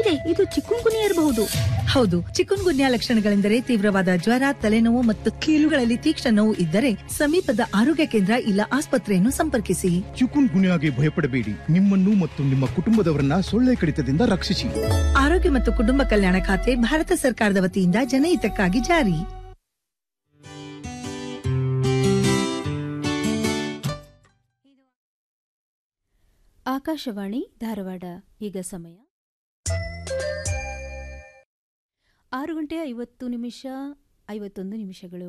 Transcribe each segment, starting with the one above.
ಇದೆ ಇದು ಚಿಕ್ಕುಂಗುನಿ ಇರಬಹುದು ಹೌದು ಚಿಕನ್ ಗುನ್ಯಾ ಲಕ್ಷಣಗಳೆಂದರೆ ತೀವ್ರವಾದ ಜ್ವರ ತಲೆನೋವು ಮತ್ತು ಕೀಲುಗಳಲ್ಲಿ ತೀಕ್ಷ್ಣ ನೋವು ಇದ್ದರೆ ಸಮೀಪದ ಆರೋಗ್ಯ ಕೇಂದ್ರ ಇಲ್ಲ ಆಸ್ಪತ್ರೆಯನ್ನು ಸಂಪರ್ಕಿಸಿ ಚಿಕುನ್ ಗುನ್ಯಾಗೆ ಭಯಪಡಬೇಡಿ ನಿಮ್ಮನ್ನು ಮತ್ತು ನಿಮ್ಮ ಕುಟುಂಬದವರನ್ನ ಸೊಳ್ಳೆ ಕಡಿತದಿಂದ ರಕ್ಷಿಸಿ ಆರೋಗ್ಯ ಮತ್ತು ಕುಟುಂಬ ಕಲ್ಯಾಣ ಖಾತೆ ಭಾರತ ಸರ್ಕಾರದ ವತಿಯಿಂದ ಜನಹಿತಕ್ಕಾಗಿ ಜಾರಿ ಆಕಾಶವಾಣಿ ಧಾರವಾಡ ಈಗ ಸಮಯ ಆರು ಗಂಟೆ ಐವತ್ತು ನಿಮಿಷ ಐವತ್ತೊಂದು ನಿಮಿಷಗಳು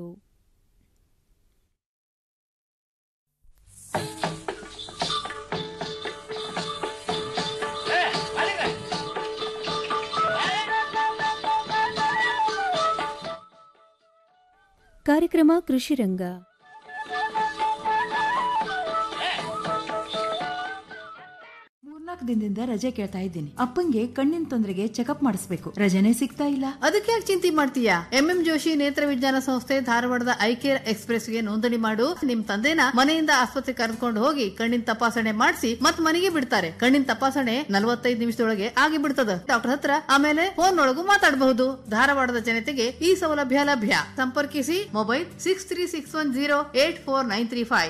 ಕಾರ್ಯಕ್ರಮ ಕೃಷಿ ರಂಗ ಮೂರ್ನಾಲ್ಕು ದಿನದಿಂದ ರಜೆ ಕೇಳ್ತಾ ಇದ್ದೀನಿ ಅಪ್ಪಂಗೆ ಕಣ್ಣಿನ ತೊಂದರೆಗೆ ಚೆಕಪ್ ಮಾಡಿಸ್ಬೇಕು ರಜೆನೇ ಸಿಗ್ತಾ ಇಲ್ಲ ಅದಕ್ಕೆ ಯಾಕೆ ಚಿಂತೆ ಮಾಡ್ತೀಯಾ ಎಂಎಂ ಜೋಶಿ ನೇತ್ರ ವಿಜ್ಞಾನ ಸಂಸ್ಥೆ ಧಾರವಾಡದ ಐಕೇರ್ ಎಕ್ಸ್ಪ್ರೆಸ್ ಗೆ ನೋಂದಣಿ ಮಾಡು ನಿಮ್ ತಂದೆನ ಮನೆಯಿಂದ ಆಸ್ಪತ್ರೆ ಕರೆದುಕೊಂಡು ಹೋಗಿ ಕಣ್ಣಿನ ತಪಾಸಣೆ ಮಾಡಿಸಿ ಮತ್ ಮನೆಗೆ ಬಿಡ್ತಾರೆ ಕಣ್ಣಿನ ತಪಾಸಣೆ ನಲವತ್ತೈದು ನಿಮಿಷದೊಳಗೆ ಆಗಿ ಬಿಡ್ತದ ಡಾಕ್ಟರ್ ಹತ್ರ ಆಮೇಲೆ ಫೋನ್ ಒಳಗೂ ಮಾತಾಡಬಹುದು ಧಾರವಾಡದ ಜನತೆಗೆ ಈ ಸೌಲಭ್ಯ ಲಭ್ಯ ಸಂಪರ್ಕಿಸಿ mobile six three six one zero eight four nine three five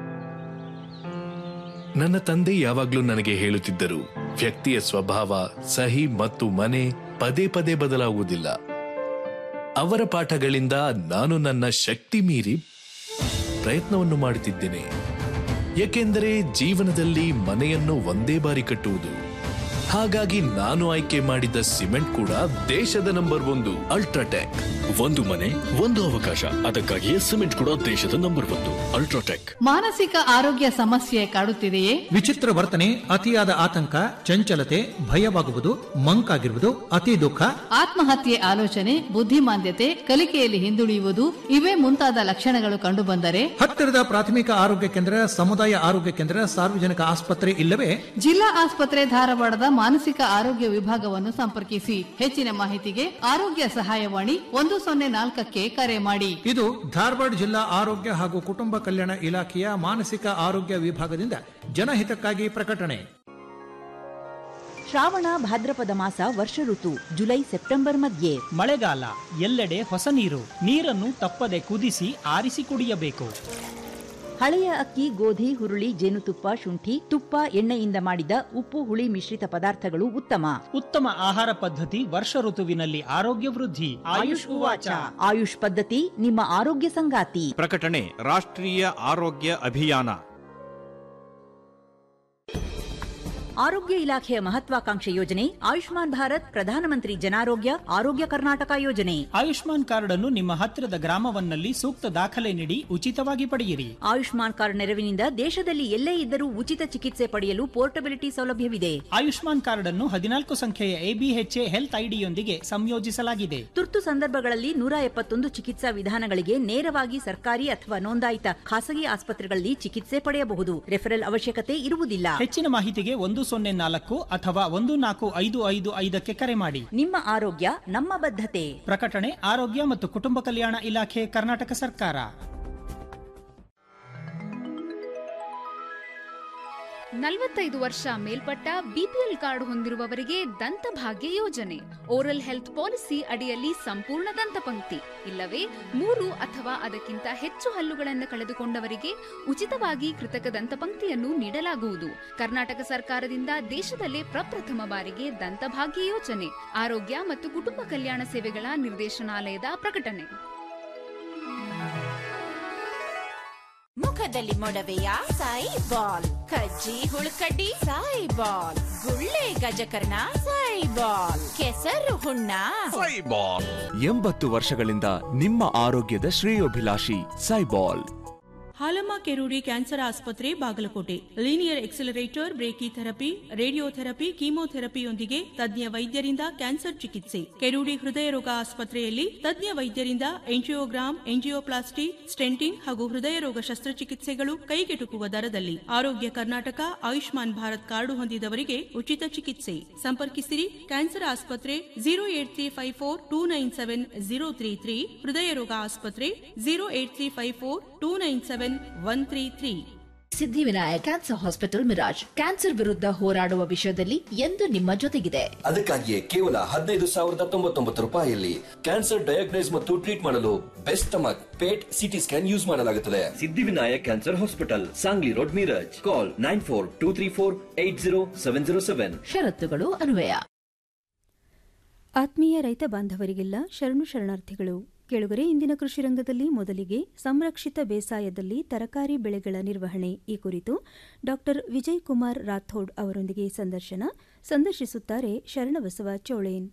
ನನ್ನ ತಂದೆ ಯಾವಾಗ್ಲೂ ನನಗೆ ಹೇಳುತ್ತಿದ್ದರು ವ್ಯಕ್ತಿಯ ಸ್ವಭಾವ ಸಹಿ ಮತ್ತು ಮನೆ ಪದೇ ಪದೇ ಬದಲಾಗುವುದಿಲ್ಲ ಅವರ ಪಾಠಗಳಿಂದ ನಾನು ನನ್ನ ಶಕ್ತಿ ಮೀರಿ ಪ್ರಯತ್ನವನ್ನು ಮಾಡುತ್ತಿದ್ದೇನೆ ಏಕೆಂದರೆ ಜೀವನದಲ್ಲಿ ಮನೆಯನ್ನು ಒಂದೇ ಬಾರಿ ಕಟ್ಟುವುದು ಹಾಗಾಗಿ ನಾನು ಆಯ್ಕೆ ಮಾಡಿದ ಸಿಮೆಂಟ್ ಕೂಡ ದೇಶದ ನಂಬರ್ ಒಂದು ಅಲ್ಟ್ರಾಟೆಕ್ ಒಂದು ಮನೆ ಒಂದು ಅವಕಾಶ ಅದಕ್ಕಾಗಿಯೇ ಸಿಮೆಂಟ್ ಕೂಡ ದೇಶದ ನಂಬರ್ ಒಂದು ಅಲ್ಟ್ರಾಟೆಕ್ ಮಾನಸಿಕ ಆರೋಗ್ಯ ಸಮಸ್ಯೆ ಕಾಡುತ್ತಿದೆಯೇ ವಿಚಿತ್ರ ವರ್ತನೆ ಅತಿಯಾದ ಆತಂಕ ಚಂಚಲತೆ ಭಯವಾಗುವುದು ಮಂಕಾಗಿರುವುದು ಅತಿ ದುಃಖ ಆತ್ಮಹತ್ಯೆ ಆಲೋಚನೆ ಬುದ್ಧಿಮಾಂದ್ಯತೆ ಕಲಿಕೆಯಲ್ಲಿ ಹಿಂದುಳಿಯುವುದು ಇವೇ ಮುಂತಾದ ಲಕ್ಷಣಗಳು ಕಂಡುಬಂದರೆ ಹತ್ತಿರದ ಪ್ರಾಥಮಿಕ ಆರೋಗ್ಯ ಕೇಂದ್ರ ಸಮುದಾಯ ಆರೋಗ್ಯ ಕೇಂದ್ರ ಸಾರ್ವಜನಿಕ ಆಸ್ಪತ್ರೆ ಇಲ್ಲವೇ ಜಿಲ್ಲಾ ಆಸ್ಪತ್ರೆ ಧಾರವಾಡದ ಮಾನಸಿಕ ಆರೋಗ್ಯ ವಿಭಾಗವನ್ನು ಸಂಪರ್ಕಿಸಿ ಹೆಚ್ಚಿನ ಮಾಹಿತಿಗೆ ಆರೋಗ್ಯ ಸಹಾಯವಾಣಿ ಒಂದು ಸೊನ್ನೆ ನಾಲ್ಕಕ್ಕೆ ಕರೆ ಮಾಡಿ ಇದು ಧಾರವಾಡ ಜಿಲ್ಲಾ ಆರೋಗ್ಯ ಹಾಗೂ ಕುಟುಂಬ ಕಲ್ಯಾಣ ಇಲಾಖೆಯ ಮಾನಸಿಕ ಆರೋಗ್ಯ ವಿಭಾಗದಿಂದ ಜನಹಿತಕ್ಕಾಗಿ ಪ್ರಕಟಣೆ ಶ್ರಾವಣ ಭಾದ್ರಪದ ಮಾಸ ವರ್ಷ ಋತು ಜುಲೈ ಸೆಪ್ಟೆಂಬರ್ ಮಧ್ಯೆ ಮಳೆಗಾಲ ಎಲ್ಲೆಡೆ ಹೊಸ ನೀರು ನೀರನ್ನು ತಪ್ಪದೆ ಕುದಿಸಿ ಆರಿಸಿ ಕುಡಿಯಬೇಕು ಹಳೆಯ ಅಕ್ಕಿ ಗೋಧಿ ಹುರುಳಿ ಜೇನುತುಪ್ಪ ಶುಂಠಿ ತುಪ್ಪ ಎಣ್ಣೆಯಿಂದ ಮಾಡಿದ ಉಪ್ಪು ಹುಳಿ ಮಿಶ್ರಿತ ಪದಾರ್ಥಗಳು ಉತ್ತಮ ಉತ್ತಮ ಆಹಾರ ಪದ್ಧತಿ ವರ್ಷ ಋತುವಿನಲ್ಲಿ ಆರೋಗ್ಯ ವೃದ್ಧಿ ಆಯುಷ್ ಉವಾಚ ಆಯುಷ್ ಪದ್ಧತಿ ನಿಮ್ಮ ಆರೋಗ್ಯ ಸಂಗಾತಿ ಪ್ರಕಟಣೆ ರಾಷ್ಟ್ರೀಯ ಆರೋಗ್ಯ ಅಭಿಯಾನ ಆರೋಗ್ಯ ಇಲಾಖೆಯ ಮಹತ್ವಾಕಾಂಕ್ಷೆ ಯೋಜನೆ ಆಯುಷ್ಮಾನ್ ಭಾರತ್ ಪ್ರಧಾನಮಂತ್ರಿ ಜನಾರೋಗ್ಯ ಆರೋಗ್ಯ ಕರ್ನಾಟಕ ಯೋಜನೆ ಆಯುಷ್ಮಾನ್ ಕಾರ್ಡ್ ಅನ್ನು ನಿಮ್ಮ ಹತ್ತಿರದ ಗ್ರಾಮವನ್ನಲ್ಲಿ ಸೂಕ್ತ ದಾಖಲೆ ನೀಡಿ ಉಚಿತವಾಗಿ ಪಡೆಯಿರಿ ಆಯುಷ್ಮಾನ್ ಕಾರ್ಡ್ ನೆರವಿನಿಂದ ದೇಶದಲ್ಲಿ ಎಲ್ಲೇ ಇದ್ದರೂ ಉಚಿತ ಚಿಕಿತ್ಸೆ ಪಡೆಯಲು ಪೋರ್ಟಬಿಲಿಟಿ ಸೌಲಭ್ಯವಿದೆ ಆಯುಷ್ಮಾನ್ ಕಾರ್ಡ್ ಅನ್ನು ಹದಿನಾಲ್ಕು ಸಂಖ್ಯೆಯ ಎಬಿಎಚ್ಎ ಹೆಲ್ತ್ ಐಡಿಯೊಂದಿಗೆ ಸಂಯೋಜಿಸಲಾಗಿದೆ ತುರ್ತು ಸಂದರ್ಭಗಳಲ್ಲಿ ನೂರ ಎಪ್ಪತ್ತೊಂದು ಚಿಕಿತ್ಸಾ ವಿಧಾನಗಳಿಗೆ ನೇರವಾಗಿ ಸರ್ಕಾರಿ ಅಥವಾ ನೋಂದಾಯಿತ ಖಾಸಗಿ ಆಸ್ಪತ್ರೆಗಳಲ್ಲಿ ಚಿಕಿತ್ಸೆ ಪಡೆಯಬಹುದು ರೆಫರಲ್ ಅವಶ್ಯಕತೆ ಇರುವುದಿಲ್ಲ ಹೆಚ್ಚಿನ ಮಾಹಿತಿಗೆ ಒಂದು ಸೊನ್ನೆ ನಾಲ್ಕು ಅಥವಾ ಒಂದು ನಾಲ್ಕು ಐದು ಐದು ಐದಕ್ಕೆ ಕರೆ ಮಾಡಿ ನಿಮ್ಮ ಆರೋಗ್ಯ ನಮ್ಮ ಬದ್ಧತೆ ಪ್ರಕಟಣೆ ಆರೋಗ್ಯ ಮತ್ತು ಕುಟುಂಬ ಕಲ್ಯಾಣ ಇಲಾಖೆ ಕರ್ನಾಟಕ ಸರ್ಕಾರ ನಲವತ್ತೈದು ವರ್ಷ ಮೇಲ್ಪಟ್ಟ ಬಿಪಿಎಲ್ ಕಾರ್ಡ್ ಹೊಂದಿರುವವರಿಗೆ ದಂತಭಾಗ್ಯ ಯೋಜನೆ ಓರಲ್ ಹೆಲ್ತ್ ಪಾಲಿಸಿ ಅಡಿಯಲ್ಲಿ ಸಂಪೂರ್ಣ ದಂತಪಂಕ್ತಿ ಇಲ್ಲವೇ ಮೂರು ಅಥವಾ ಅದಕ್ಕಿಂತ ಹೆಚ್ಚು ಹಲ್ಲುಗಳನ್ನು ಕಳೆದುಕೊಂಡವರಿಗೆ ಉಚಿತವಾಗಿ ಕೃತಕ ದಂತಪಂಕ್ತಿಯನ್ನು ನೀಡಲಾಗುವುದು ಕರ್ನಾಟಕ ಸರ್ಕಾರದಿಂದ ದೇಶದಲ್ಲೇ ಪ್ರಪ್ರಥಮ ಬಾರಿಗೆ ದಂತಭಾಗ್ಯ ಯೋಜನೆ ಆರೋಗ್ಯ ಮತ್ತು ಕುಟುಂಬ ಕಲ್ಯಾಣ ಸೇವೆಗಳ ನಿರ್ದೇಶನಾಲಯದ ಪ್ರಕಟಣೆ ಮುಖದಲ್ಲಿ ಮೊಡವೆಯ ಸಾಯಿ ಬಾಲ್ ಕಜ್ಜಿ ಹುಳುಕಡ್ಡಿ ಸಾಯಿ ಬಾಲ್ ಗುಳ್ಳೆ ಗಜಕರ್ಣ ಸಾಯಿ ಬಾಲ್ ಕೆಸರು ಹುಣ್ಣ ಎಂಬತ್ತು ವರ್ಷಗಳಿಂದ ನಿಮ್ಮ ಆರೋಗ್ಯದ ಶ್ರೇಯೋಭಿಲಾಷಿ ಸೈಬಾಲ್ ಹಾಲಮ್ಮ ಕೆರೂಡಿ ಕ್ಯಾನ್ಸರ್ ಆಸ್ಪತ್ರೆ Bagalkot linear accelerator brachytherapy radiotherapy ಕೀಮೋಥೆರಪಿಯೊಂದಿಗೆ ತಜ್ಞ ವೈದ್ಯರಿಂದ ಕ್ಯಾನ್ಸರ್ ಚಿಕಿತ್ಸೆ ಕೆರೂಡಿ ಹೃದಯ ರೋಗ ಆಸ್ಪತ್ರೆಯಲ್ಲಿ ತಜ್ಞ ವೈದ್ಯರಿಂದ ಎಂಜಿಯೋಗ್ರಾಮ್ ಎಂಜಿಯೋಪ್ಲಾಸ್ಟಿ ಸ್ಟೆಂಟಿಂಗ್ ಹಾಗೂ ಹೃದಯ ರೋಗ ಶಸ್ತ್ರಚಿಕಿತ್ಸೆಗಳು ಕೈಗೆಟುಕುವ ದರದಲ್ಲಿ ಆರೋಗ್ಯ ಕರ್ನಾಟಕ ಆಯುಷ್ಮಾನ್ ಭಾರತ್ ಕಾರ್ಡು ಹೊಂದಿದವರಿಗೆ ಉಚಿತ ಚಿಕಿತ್ಸೆ ಸಂಪರ್ಕಿಸಿರಿ ಕ್ಯಾನ್ಸರ್ ಆಸ್ಪತ್ರೆ zero eight three five four two nine seven zero three three ಹೃದಯ ರೋಗ ಆಸ್ಪತ್ರೆ zero eight three five four two nine seven one three three Siddhivinayak cancer hospital Miraj cancer ವಿರುದ್ಧ ಹೋರಾಡುವ ವಿಷಯದಲ್ಲಿ ಎಂದು ನಿಮ್ಮ ಜೊತೆಗಿದೆ ಅದಕ್ಕಾಗಿಯೇ ಕೇವಲ ಹದಿನೈದು ಸಾವಿರದ ತೊಂಬತ್ತೊಂಬತ್ತು ರೂಪಾಯಿಯಲ್ಲಿ ಕ್ಯಾನ್ಸರ್ ಡಯಾಗ್ನೈಸ್ ಮತ್ತು ಟ್ರೀಟ್ ಮಾಡಲು best stomach PET CT scan use ಮಾಡಲಾಗುತ್ತದೆ Siddhivinayak cancer hospital Sangli road Miraj call nine four two three four eight zero seven zero seven ಷರತ್ತುಗಳು ಅನ್ವಯ ಆತ್ಮೀಯ ರೈತ ಬಾಂಧವರಿಗೆಲ್ಲ ಶರಣು ಶರಣಾರ್ಥಿಗಳು ಕೇಳುಗರೆ ಇಂದಿನ ಕೃಷಿ ರಂಗದಲ್ಲಿ ಮೊದಲಿಗೆ ಸಂರಕ್ಷಿತ ಬೇಸಾಯದಲ್ಲಿ ತರಕಾರಿ ಬೆಳೆಗಳ ನಿರ್ವಹಣೆ ಈ ಕುರಿತು ಡಾಕ್ಟರ್ ವಿಜಯ್ ಕುಮಾರ್ ರಾಥೋಡ್ ಅವರೊಂದಿಗೆ ಸಂದರ್ಶನ ಸಂದರ್ಶಿಸುತ್ತಾರೆ ಶರಣಬಸವ ಚೋಳೇನ್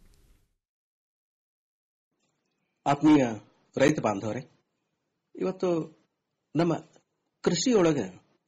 ಆತ್ಮೀಯ ರೈತ ಬಾಂಧವರೇ ಇವತ್ತು ನಮ್ಮ ಕೃಷಿಯೊಳಗೆ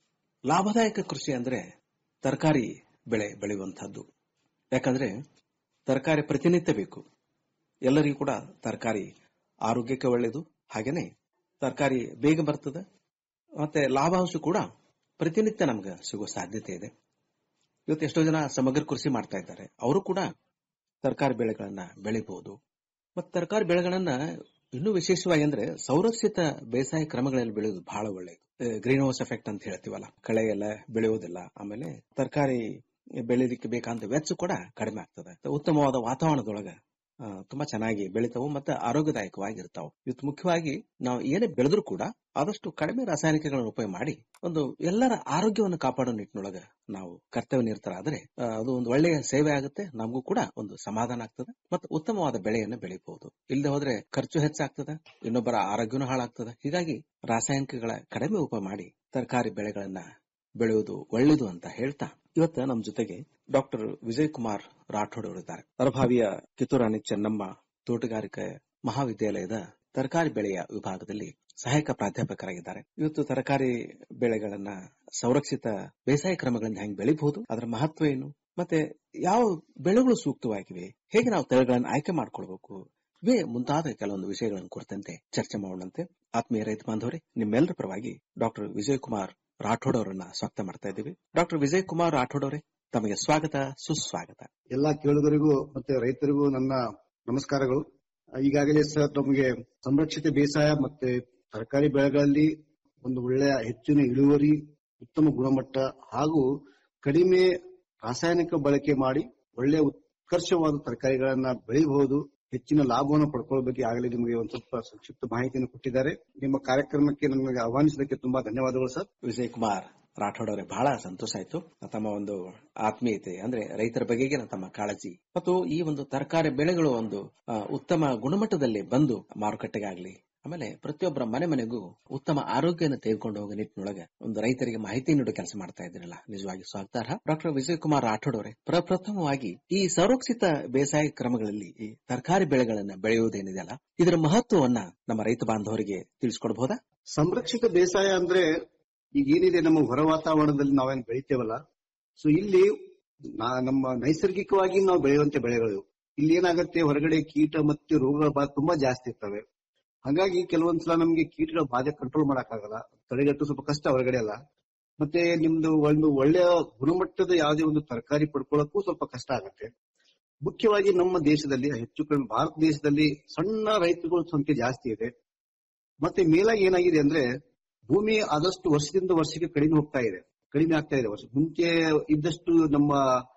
ಲಾಭದಾಯಕ ಕೃಷಿ ಅಂದ್ರೆ ತರಕಾರಿ ಬೆಳೆ ಬೆಳೆಯುವಂತಹದ್ದು ಯಾಕಂದ್ರೆ ತರಕಾರಿ ಪ್ರತಿನಿತ್ಯ ಬೇಕು ಎಲ್ಲರಿಗೂ ಕೂಡ ತರಕಾರಿ ಆರೋಗ್ಯಕ್ಕೆ ಒಳ್ಳೆಯದು ಹಾಗೇನೆ ತರಕಾರಿ ಬೇಗ ಬರ್ತದೆ ಮತ್ತೆ ಲಾಭಾಂಶ ಕೂಡ ಪ್ರತಿನಿತ್ಯ ನಮ್ಗೆ ಸಿಗೋ ಸಾಧ್ಯತೆ ಇದೆ ಇವತ್ತು ಎಷ್ಟೋ ಜನ ಸಮಗ್ರ ಕೃಷಿ ಮಾಡ್ತಾ ಇದ್ದಾರೆ ಅವರು ಕೂಡ ತರಕಾರಿ ಬೆಳೆಗಳನ್ನ ಬೆಳಿಬಹುದು ಮತ್ತು ತರಕಾರಿ ಬೆಳೆಗಳನ್ನ ಇನ್ನೂ ವಿಶೇಷವಾಗಿ ಅಂದ್ರೆ ಸಂರಕ್ಷಿತ ಬೇಸಾಯ ಕ್ರಮಗಳಲ್ಲಿ ಬೆಳೆಯೋದು ಬಹಳ ಒಳ್ಳೆಯದು ಗ್ರೀನ್ ಹೌಸ್ ಎಫೆಕ್ಟ್ ಅಂತ ಹೇಳ್ತೀವಲ್ಲ ಕಳೆ ಎಲ್ಲ ಬೆಳೆಯೋದಿಲ್ಲ ಆಮೇಲೆ ತರಕಾರಿ ಬೆಳೀಲಿಕ್ಕೆ ಬೇಕಾದಂತ ವೆಚ್ಚ ಕೂಡ ಕಡಿಮೆ ಆಗ್ತದೆ ಉತ್ತಮವಾದ ವಾತಾವರಣದೊಳಗ ಆ, ತುಂಬಾ ಚೆನ್ನಾಗಿ ಬೆಳಿತಾವು ಮತ್ತೆ ಆರೋಗ್ಯದಾಯಕವಾಗಿರ್ತಾವ ಇವತ್ತು ಮುಖ್ಯವಾಗಿ ನಾವು ಏನೇ ಬೆಳೆದ್ರು ಕೂಡ ಆದಷ್ಟು ಕಡಿಮೆ ರಾಸಾಯನಿಕಗಳನ್ನು ಉಪಯೋಗ ಮಾಡಿ ಒಂದು ಎಲ್ಲರ ಆರೋಗ್ಯವನ್ನು ಕಾಪಾಡೋ ನಿಟ್ಟಿನೊಳಗ ನಾವು ಕರ್ತವ್ಯ ನಿರತರಾದ್ರೆ ಆ, ಅದು ಒಂದು ಒಳ್ಳೆಯ ಸೇವೆ ಆಗುತ್ತೆ ನಮಗೂ ಕೂಡ ಒಂದು ಸಮಾಧಾನ ಆಗ್ತದೆ ಮತ್ತು ಉತ್ತಮವಾದ ಬೆಳೆಯನ್ನು ಬೆಳಿಬಹುದು ಇಲ್ಲದೆ ಹೋದ್ರೆ ಖರ್ಚು ಹೆಚ್ಚಾಗ್ತದೆ ಇನ್ನೊಬ್ಬರ ಆರೋಗ್ಯನೂ ಹಾಳಾಗ್ತದೆ ಹೀಗಾಗಿ ರಾಸಾಯನಿಕಗಳ ಕಡಿಮೆ ಉಪಯೋಗ ಮಾಡಿ ತರಕಾರಿ ಬೆಳೆಗಳನ್ನ ಬೆಳೆಯುವುದು ಒಳ್ಳೆಯದು ಅಂತ ಹೇಳ್ತಾ ಇವತ್ತ ನಮ್ಮ ಜೊತೆಗೆ ಡಾಕ್ಟರ್ ವಿಜಯ್ ಕುಮಾರ್ ರಾಠೋಡ್ ಅವರಿದ್ದಾರೆ ಅರಭಾವಿಯ ಕಿತ್ತೂರಾಣಿ ಚೆನ್ನಮ್ಮ ತೋಟಗಾರಿಕೆ ಮಹಾವಿದ್ಯಾಲಯದ ತರಕಾರಿ ಬೆಳೆಯ ವಿಭಾಗದಲ್ಲಿ ಸಹಾಯಕ ಪ್ರಾಧ್ಯಾಪಕರಾಗಿದ್ದಾರೆ ಇವತ್ತು ತರಕಾರಿ ಬೆಳೆಗಳನ್ನ ಸಂರಕ್ಷಿತ ಬೇಸಾಯ ಕ್ರಮಗಳಿಂದ ಹೆಂಗ್ ಬೆಳಿಬಹುದು ಅದರ ಮಹತ್ವ ಏನು ಮತ್ತೆ ಯಾವ ಬೆಳೆಗಳು ಸೂಕ್ತವಾಗಿವೆ ಹೇಗೆ ನಾವು ತಳಿಗಳನ್ನು ಆಯ್ಕೆ ಮಾಡ್ಕೊಳ್ಬೇಕು ಇವೇ ಮುಂತಾದ ಕೆಲವೊಂದು ವಿಷಯಗಳನ್ನು ಕುರಿತಂತೆ ಚರ್ಚೆ ಮಾಡೋಣಂತೆ ಆತ್ಮೀಯ ರೈತ ಬಾಂಧವರೇ ನಿಮ್ಮೆಲ್ಲರ ಪರವಾಗಿ ಡಾಕ್ಟರ್ ವಿಜಯ್ ಕುಮಾರ್ ರಾಠೋಡ್ ಅವರನ್ನ ಸ್ವಾಗತ ಮಾಡ್ತಾ ಇದ್ದೀವಿ ಡಾಕ್ಟರ್ ವಿಜಯ್ ಕುಮಾರ್ ರಾಠೋಡ್ ಅವರೇ ತಮಗೆ ಸ್ವಾಗತ ಸುಸ್ವಾಗತ ಎಲ್ಲಾ ಕೇಳುಗರಿಗೂ ಮತ್ತೆ ರೈತರಿಗೂ ನನ್ನ ನಮಸ್ಕಾರಗಳು ಈಗಾಗಲೇ ಸರ್ ನಮಗೆ ಸಂರಕ್ಷಿತ ಬೇಸಾಯ ಮತ್ತೆ ತರಕಾರಿ ಬೆಳೆಗಳಲ್ಲಿ ಒಂದು ಒಳ್ಳೆಯ ಹೆಚ್ಚಿನ ಇಳುವರಿ ಉತ್ತಮ ಗುಣಮಟ್ಟ ಹಾಗೂ ಕಡಿಮೆ ರಾಸಾಯನಿಕ ಬಳಕೆ ಮಾಡಿ ಒಳ್ಳೆಯ ಉತ್ಕರ್ಷವಾದ ತರಕಾರಿಗಳನ್ನ ಬೆಳೆಯಬಹುದು ಹೆಚ್ಚಿನ ಲಾಭವನ್ನು ಪಡ್ಕೊಳ್ಳೋಕೆ ಆಗಲೇ ನಿಮಗೆ ಒಂದು ಸ್ವಲ್ಪ ಸಂಕ್ಷಿಪ್ತ ಮಾಹಿತಿಯನ್ನು ಕೊಟ್ಟಿದ್ದಾರೆ ನಿಮ್ಮ ಕಾರ್ಯಕ್ರಮಕ್ಕೆ ನಮಗೆ ಆಹ್ವಾನಿಸಿದ್ದಕ್ಕೆ ತುಂಬಾ ಧನ್ಯವಾದಗಳು ಸರ್ ವಿಜಯ್ ಕುಮಾರ್ ರಾಠೋಡ್ ಅವರೇ ಬಹಳ ಸಂತೋಷ ಆಯ್ತು ತಮ್ಮ ಒಂದು ಆತ್ಮೀಯತೆ ಅಂದ್ರೆ ರೈತರ ಬಗೆಗಿನ ತಮ್ಮ ಕಾಳಜಿ ಮತ್ತು ಈ ಒಂದು ತರಕಾರಿ ಬೆಳೆಗಳು ಒಂದು ಆ, ಉತ್ತಮ ಗುಣಮಟ್ಟದಲ್ಲಿ ಬಂದು ಮಾರುಕಟ್ಟೆಗಾಗ್ಲಿ ಆಮೇಲೆ ಪ್ರತಿಯೊಬ್ಬರ ಮನೆ ಮನೆಗೂ ಉತ್ತಮ ಆರೋಗ್ಯನ ತೆಗೆದುಕೊಂಡು ಹೋಗೋ ನಿಟ್ಟಿನೊಳಗೆ ಒಂದು ರೈತರಿಗೆ ಮಾಹಿತಿ ನೀಡೋ ಕೆಲಸ ಮಾಡ್ತಾ ಇದ್ದೀರಲ್ಲ ನಿಜವಾಗಿ ಸ್ವಾಗತಾರ್ಹ ಡಾಕ್ಟರ್ ವಿಜಯ್ ಕುಮಾರ್ ರಾಠೋಡ್ ಅವರೇ ಪ್ರಪ್ರಥಮವಾಗಿ ಈ ಸಂರಕ್ಷಿತ ಬೇಸಾಯ ಕ್ರಮಗಳಲ್ಲಿ ಈ ತರಕಾರಿ ಬೆಳೆಗಳನ್ನ ಬೆಳೆಯುವುದೇನಿದೆಯಲ್ಲ ಇದರ ಮಹತ್ವವನ್ನ ನಮ್ಮ ರೈತ ಬಾಂಧವರಿಗೆ ತಿಳಿಸ್ಕೊಡ್ಬಹುದಾ ಸಂರಕ್ಷಿತ ಬೇಸಾಯ ಅಂದ್ರೆ ಈಗ ಏನಿದೆ ನಮ್ಮ ಹೊರ ವಾತಾವರಣದಲ್ಲಿ ನಾವೇನ್ ಬೆಳಿತೇವಲ್ಲ ಸೊ ಇಲ್ಲಿ ನಾ- ನಮ್ಮ ನೈಸರ್ಗಿಕವಾಗಿ ನಾವು ಬೆಳೆಯುವಂತ ಬೆಳೆಗಳು ಇಲ್ಲಿ ಏನಾಗುತ್ತೆ ಹೊರಗಡೆ ಕೀಟ ಮತ್ತೆ ರೋಗಗಳ ಬಾಧೆ ತುಂಬಾ ಜಾಸ್ತಿ ಇರ್ತವೆ ಹಾಗಾಗಿ ಕೆಲವೊಂದ್ಸಲ ನಮ್ಗೆ ಕೀಟಗಳ ಬಾಧೆ ಕಂಟ್ರೋಲ್ ಮಾಡಕ್ಕಾಗಲ್ಲ ತಡೆಗಟ್ಟು ಸ್ವಲ್ಪ ಕಷ್ಟ ಹೊರಗಡೆ ಅಲ್ಲ ಮತ್ತೆ ನಿಮ್ದು ಒಂದು ಒಳ್ಳೆಯ ಗುಣಮಟ್ಟದ ಯಾವುದೇ ಒಂದು ತರಕಾರಿ ಪಡ್ಕೊಳ್ಳಕ್ಕೂ ಸ್ವಲ್ಪ ಕಷ್ಟ ಆಗುತ್ತೆ ಮುಖ್ಯವಾಗಿ ನಮ್ಮ ದೇಶದಲ್ಲಿ ಹೆಚ್ಚು ಕಡಿಮೆ ಭಾರತ ದೇಶದಲ್ಲಿ ಸಣ್ಣ ರೈತರುಗಳ ಸಂಖ್ಯೆ ಜಾಸ್ತಿ ಇದೆ ಮತ್ತೆ ಮೇಲಾಗಿ ಏನಾಗಿದೆ ಅಂದ್ರೆ ಭೂಮಿ ಆದಷ್ಟು ವರ್ಷದಿಂದ ವರ್ಷಕ್ಕೆ ಕಡಿಮೆ ಹೋಗ್ತಾ ಇದೆ ಕಡಿಮೆ ಆಗ್ತಾ ಇದೆ ವರ್ಷ ಮುಂಚೆ ಇದ್ದಷ್ಟು ನಮ್ಮ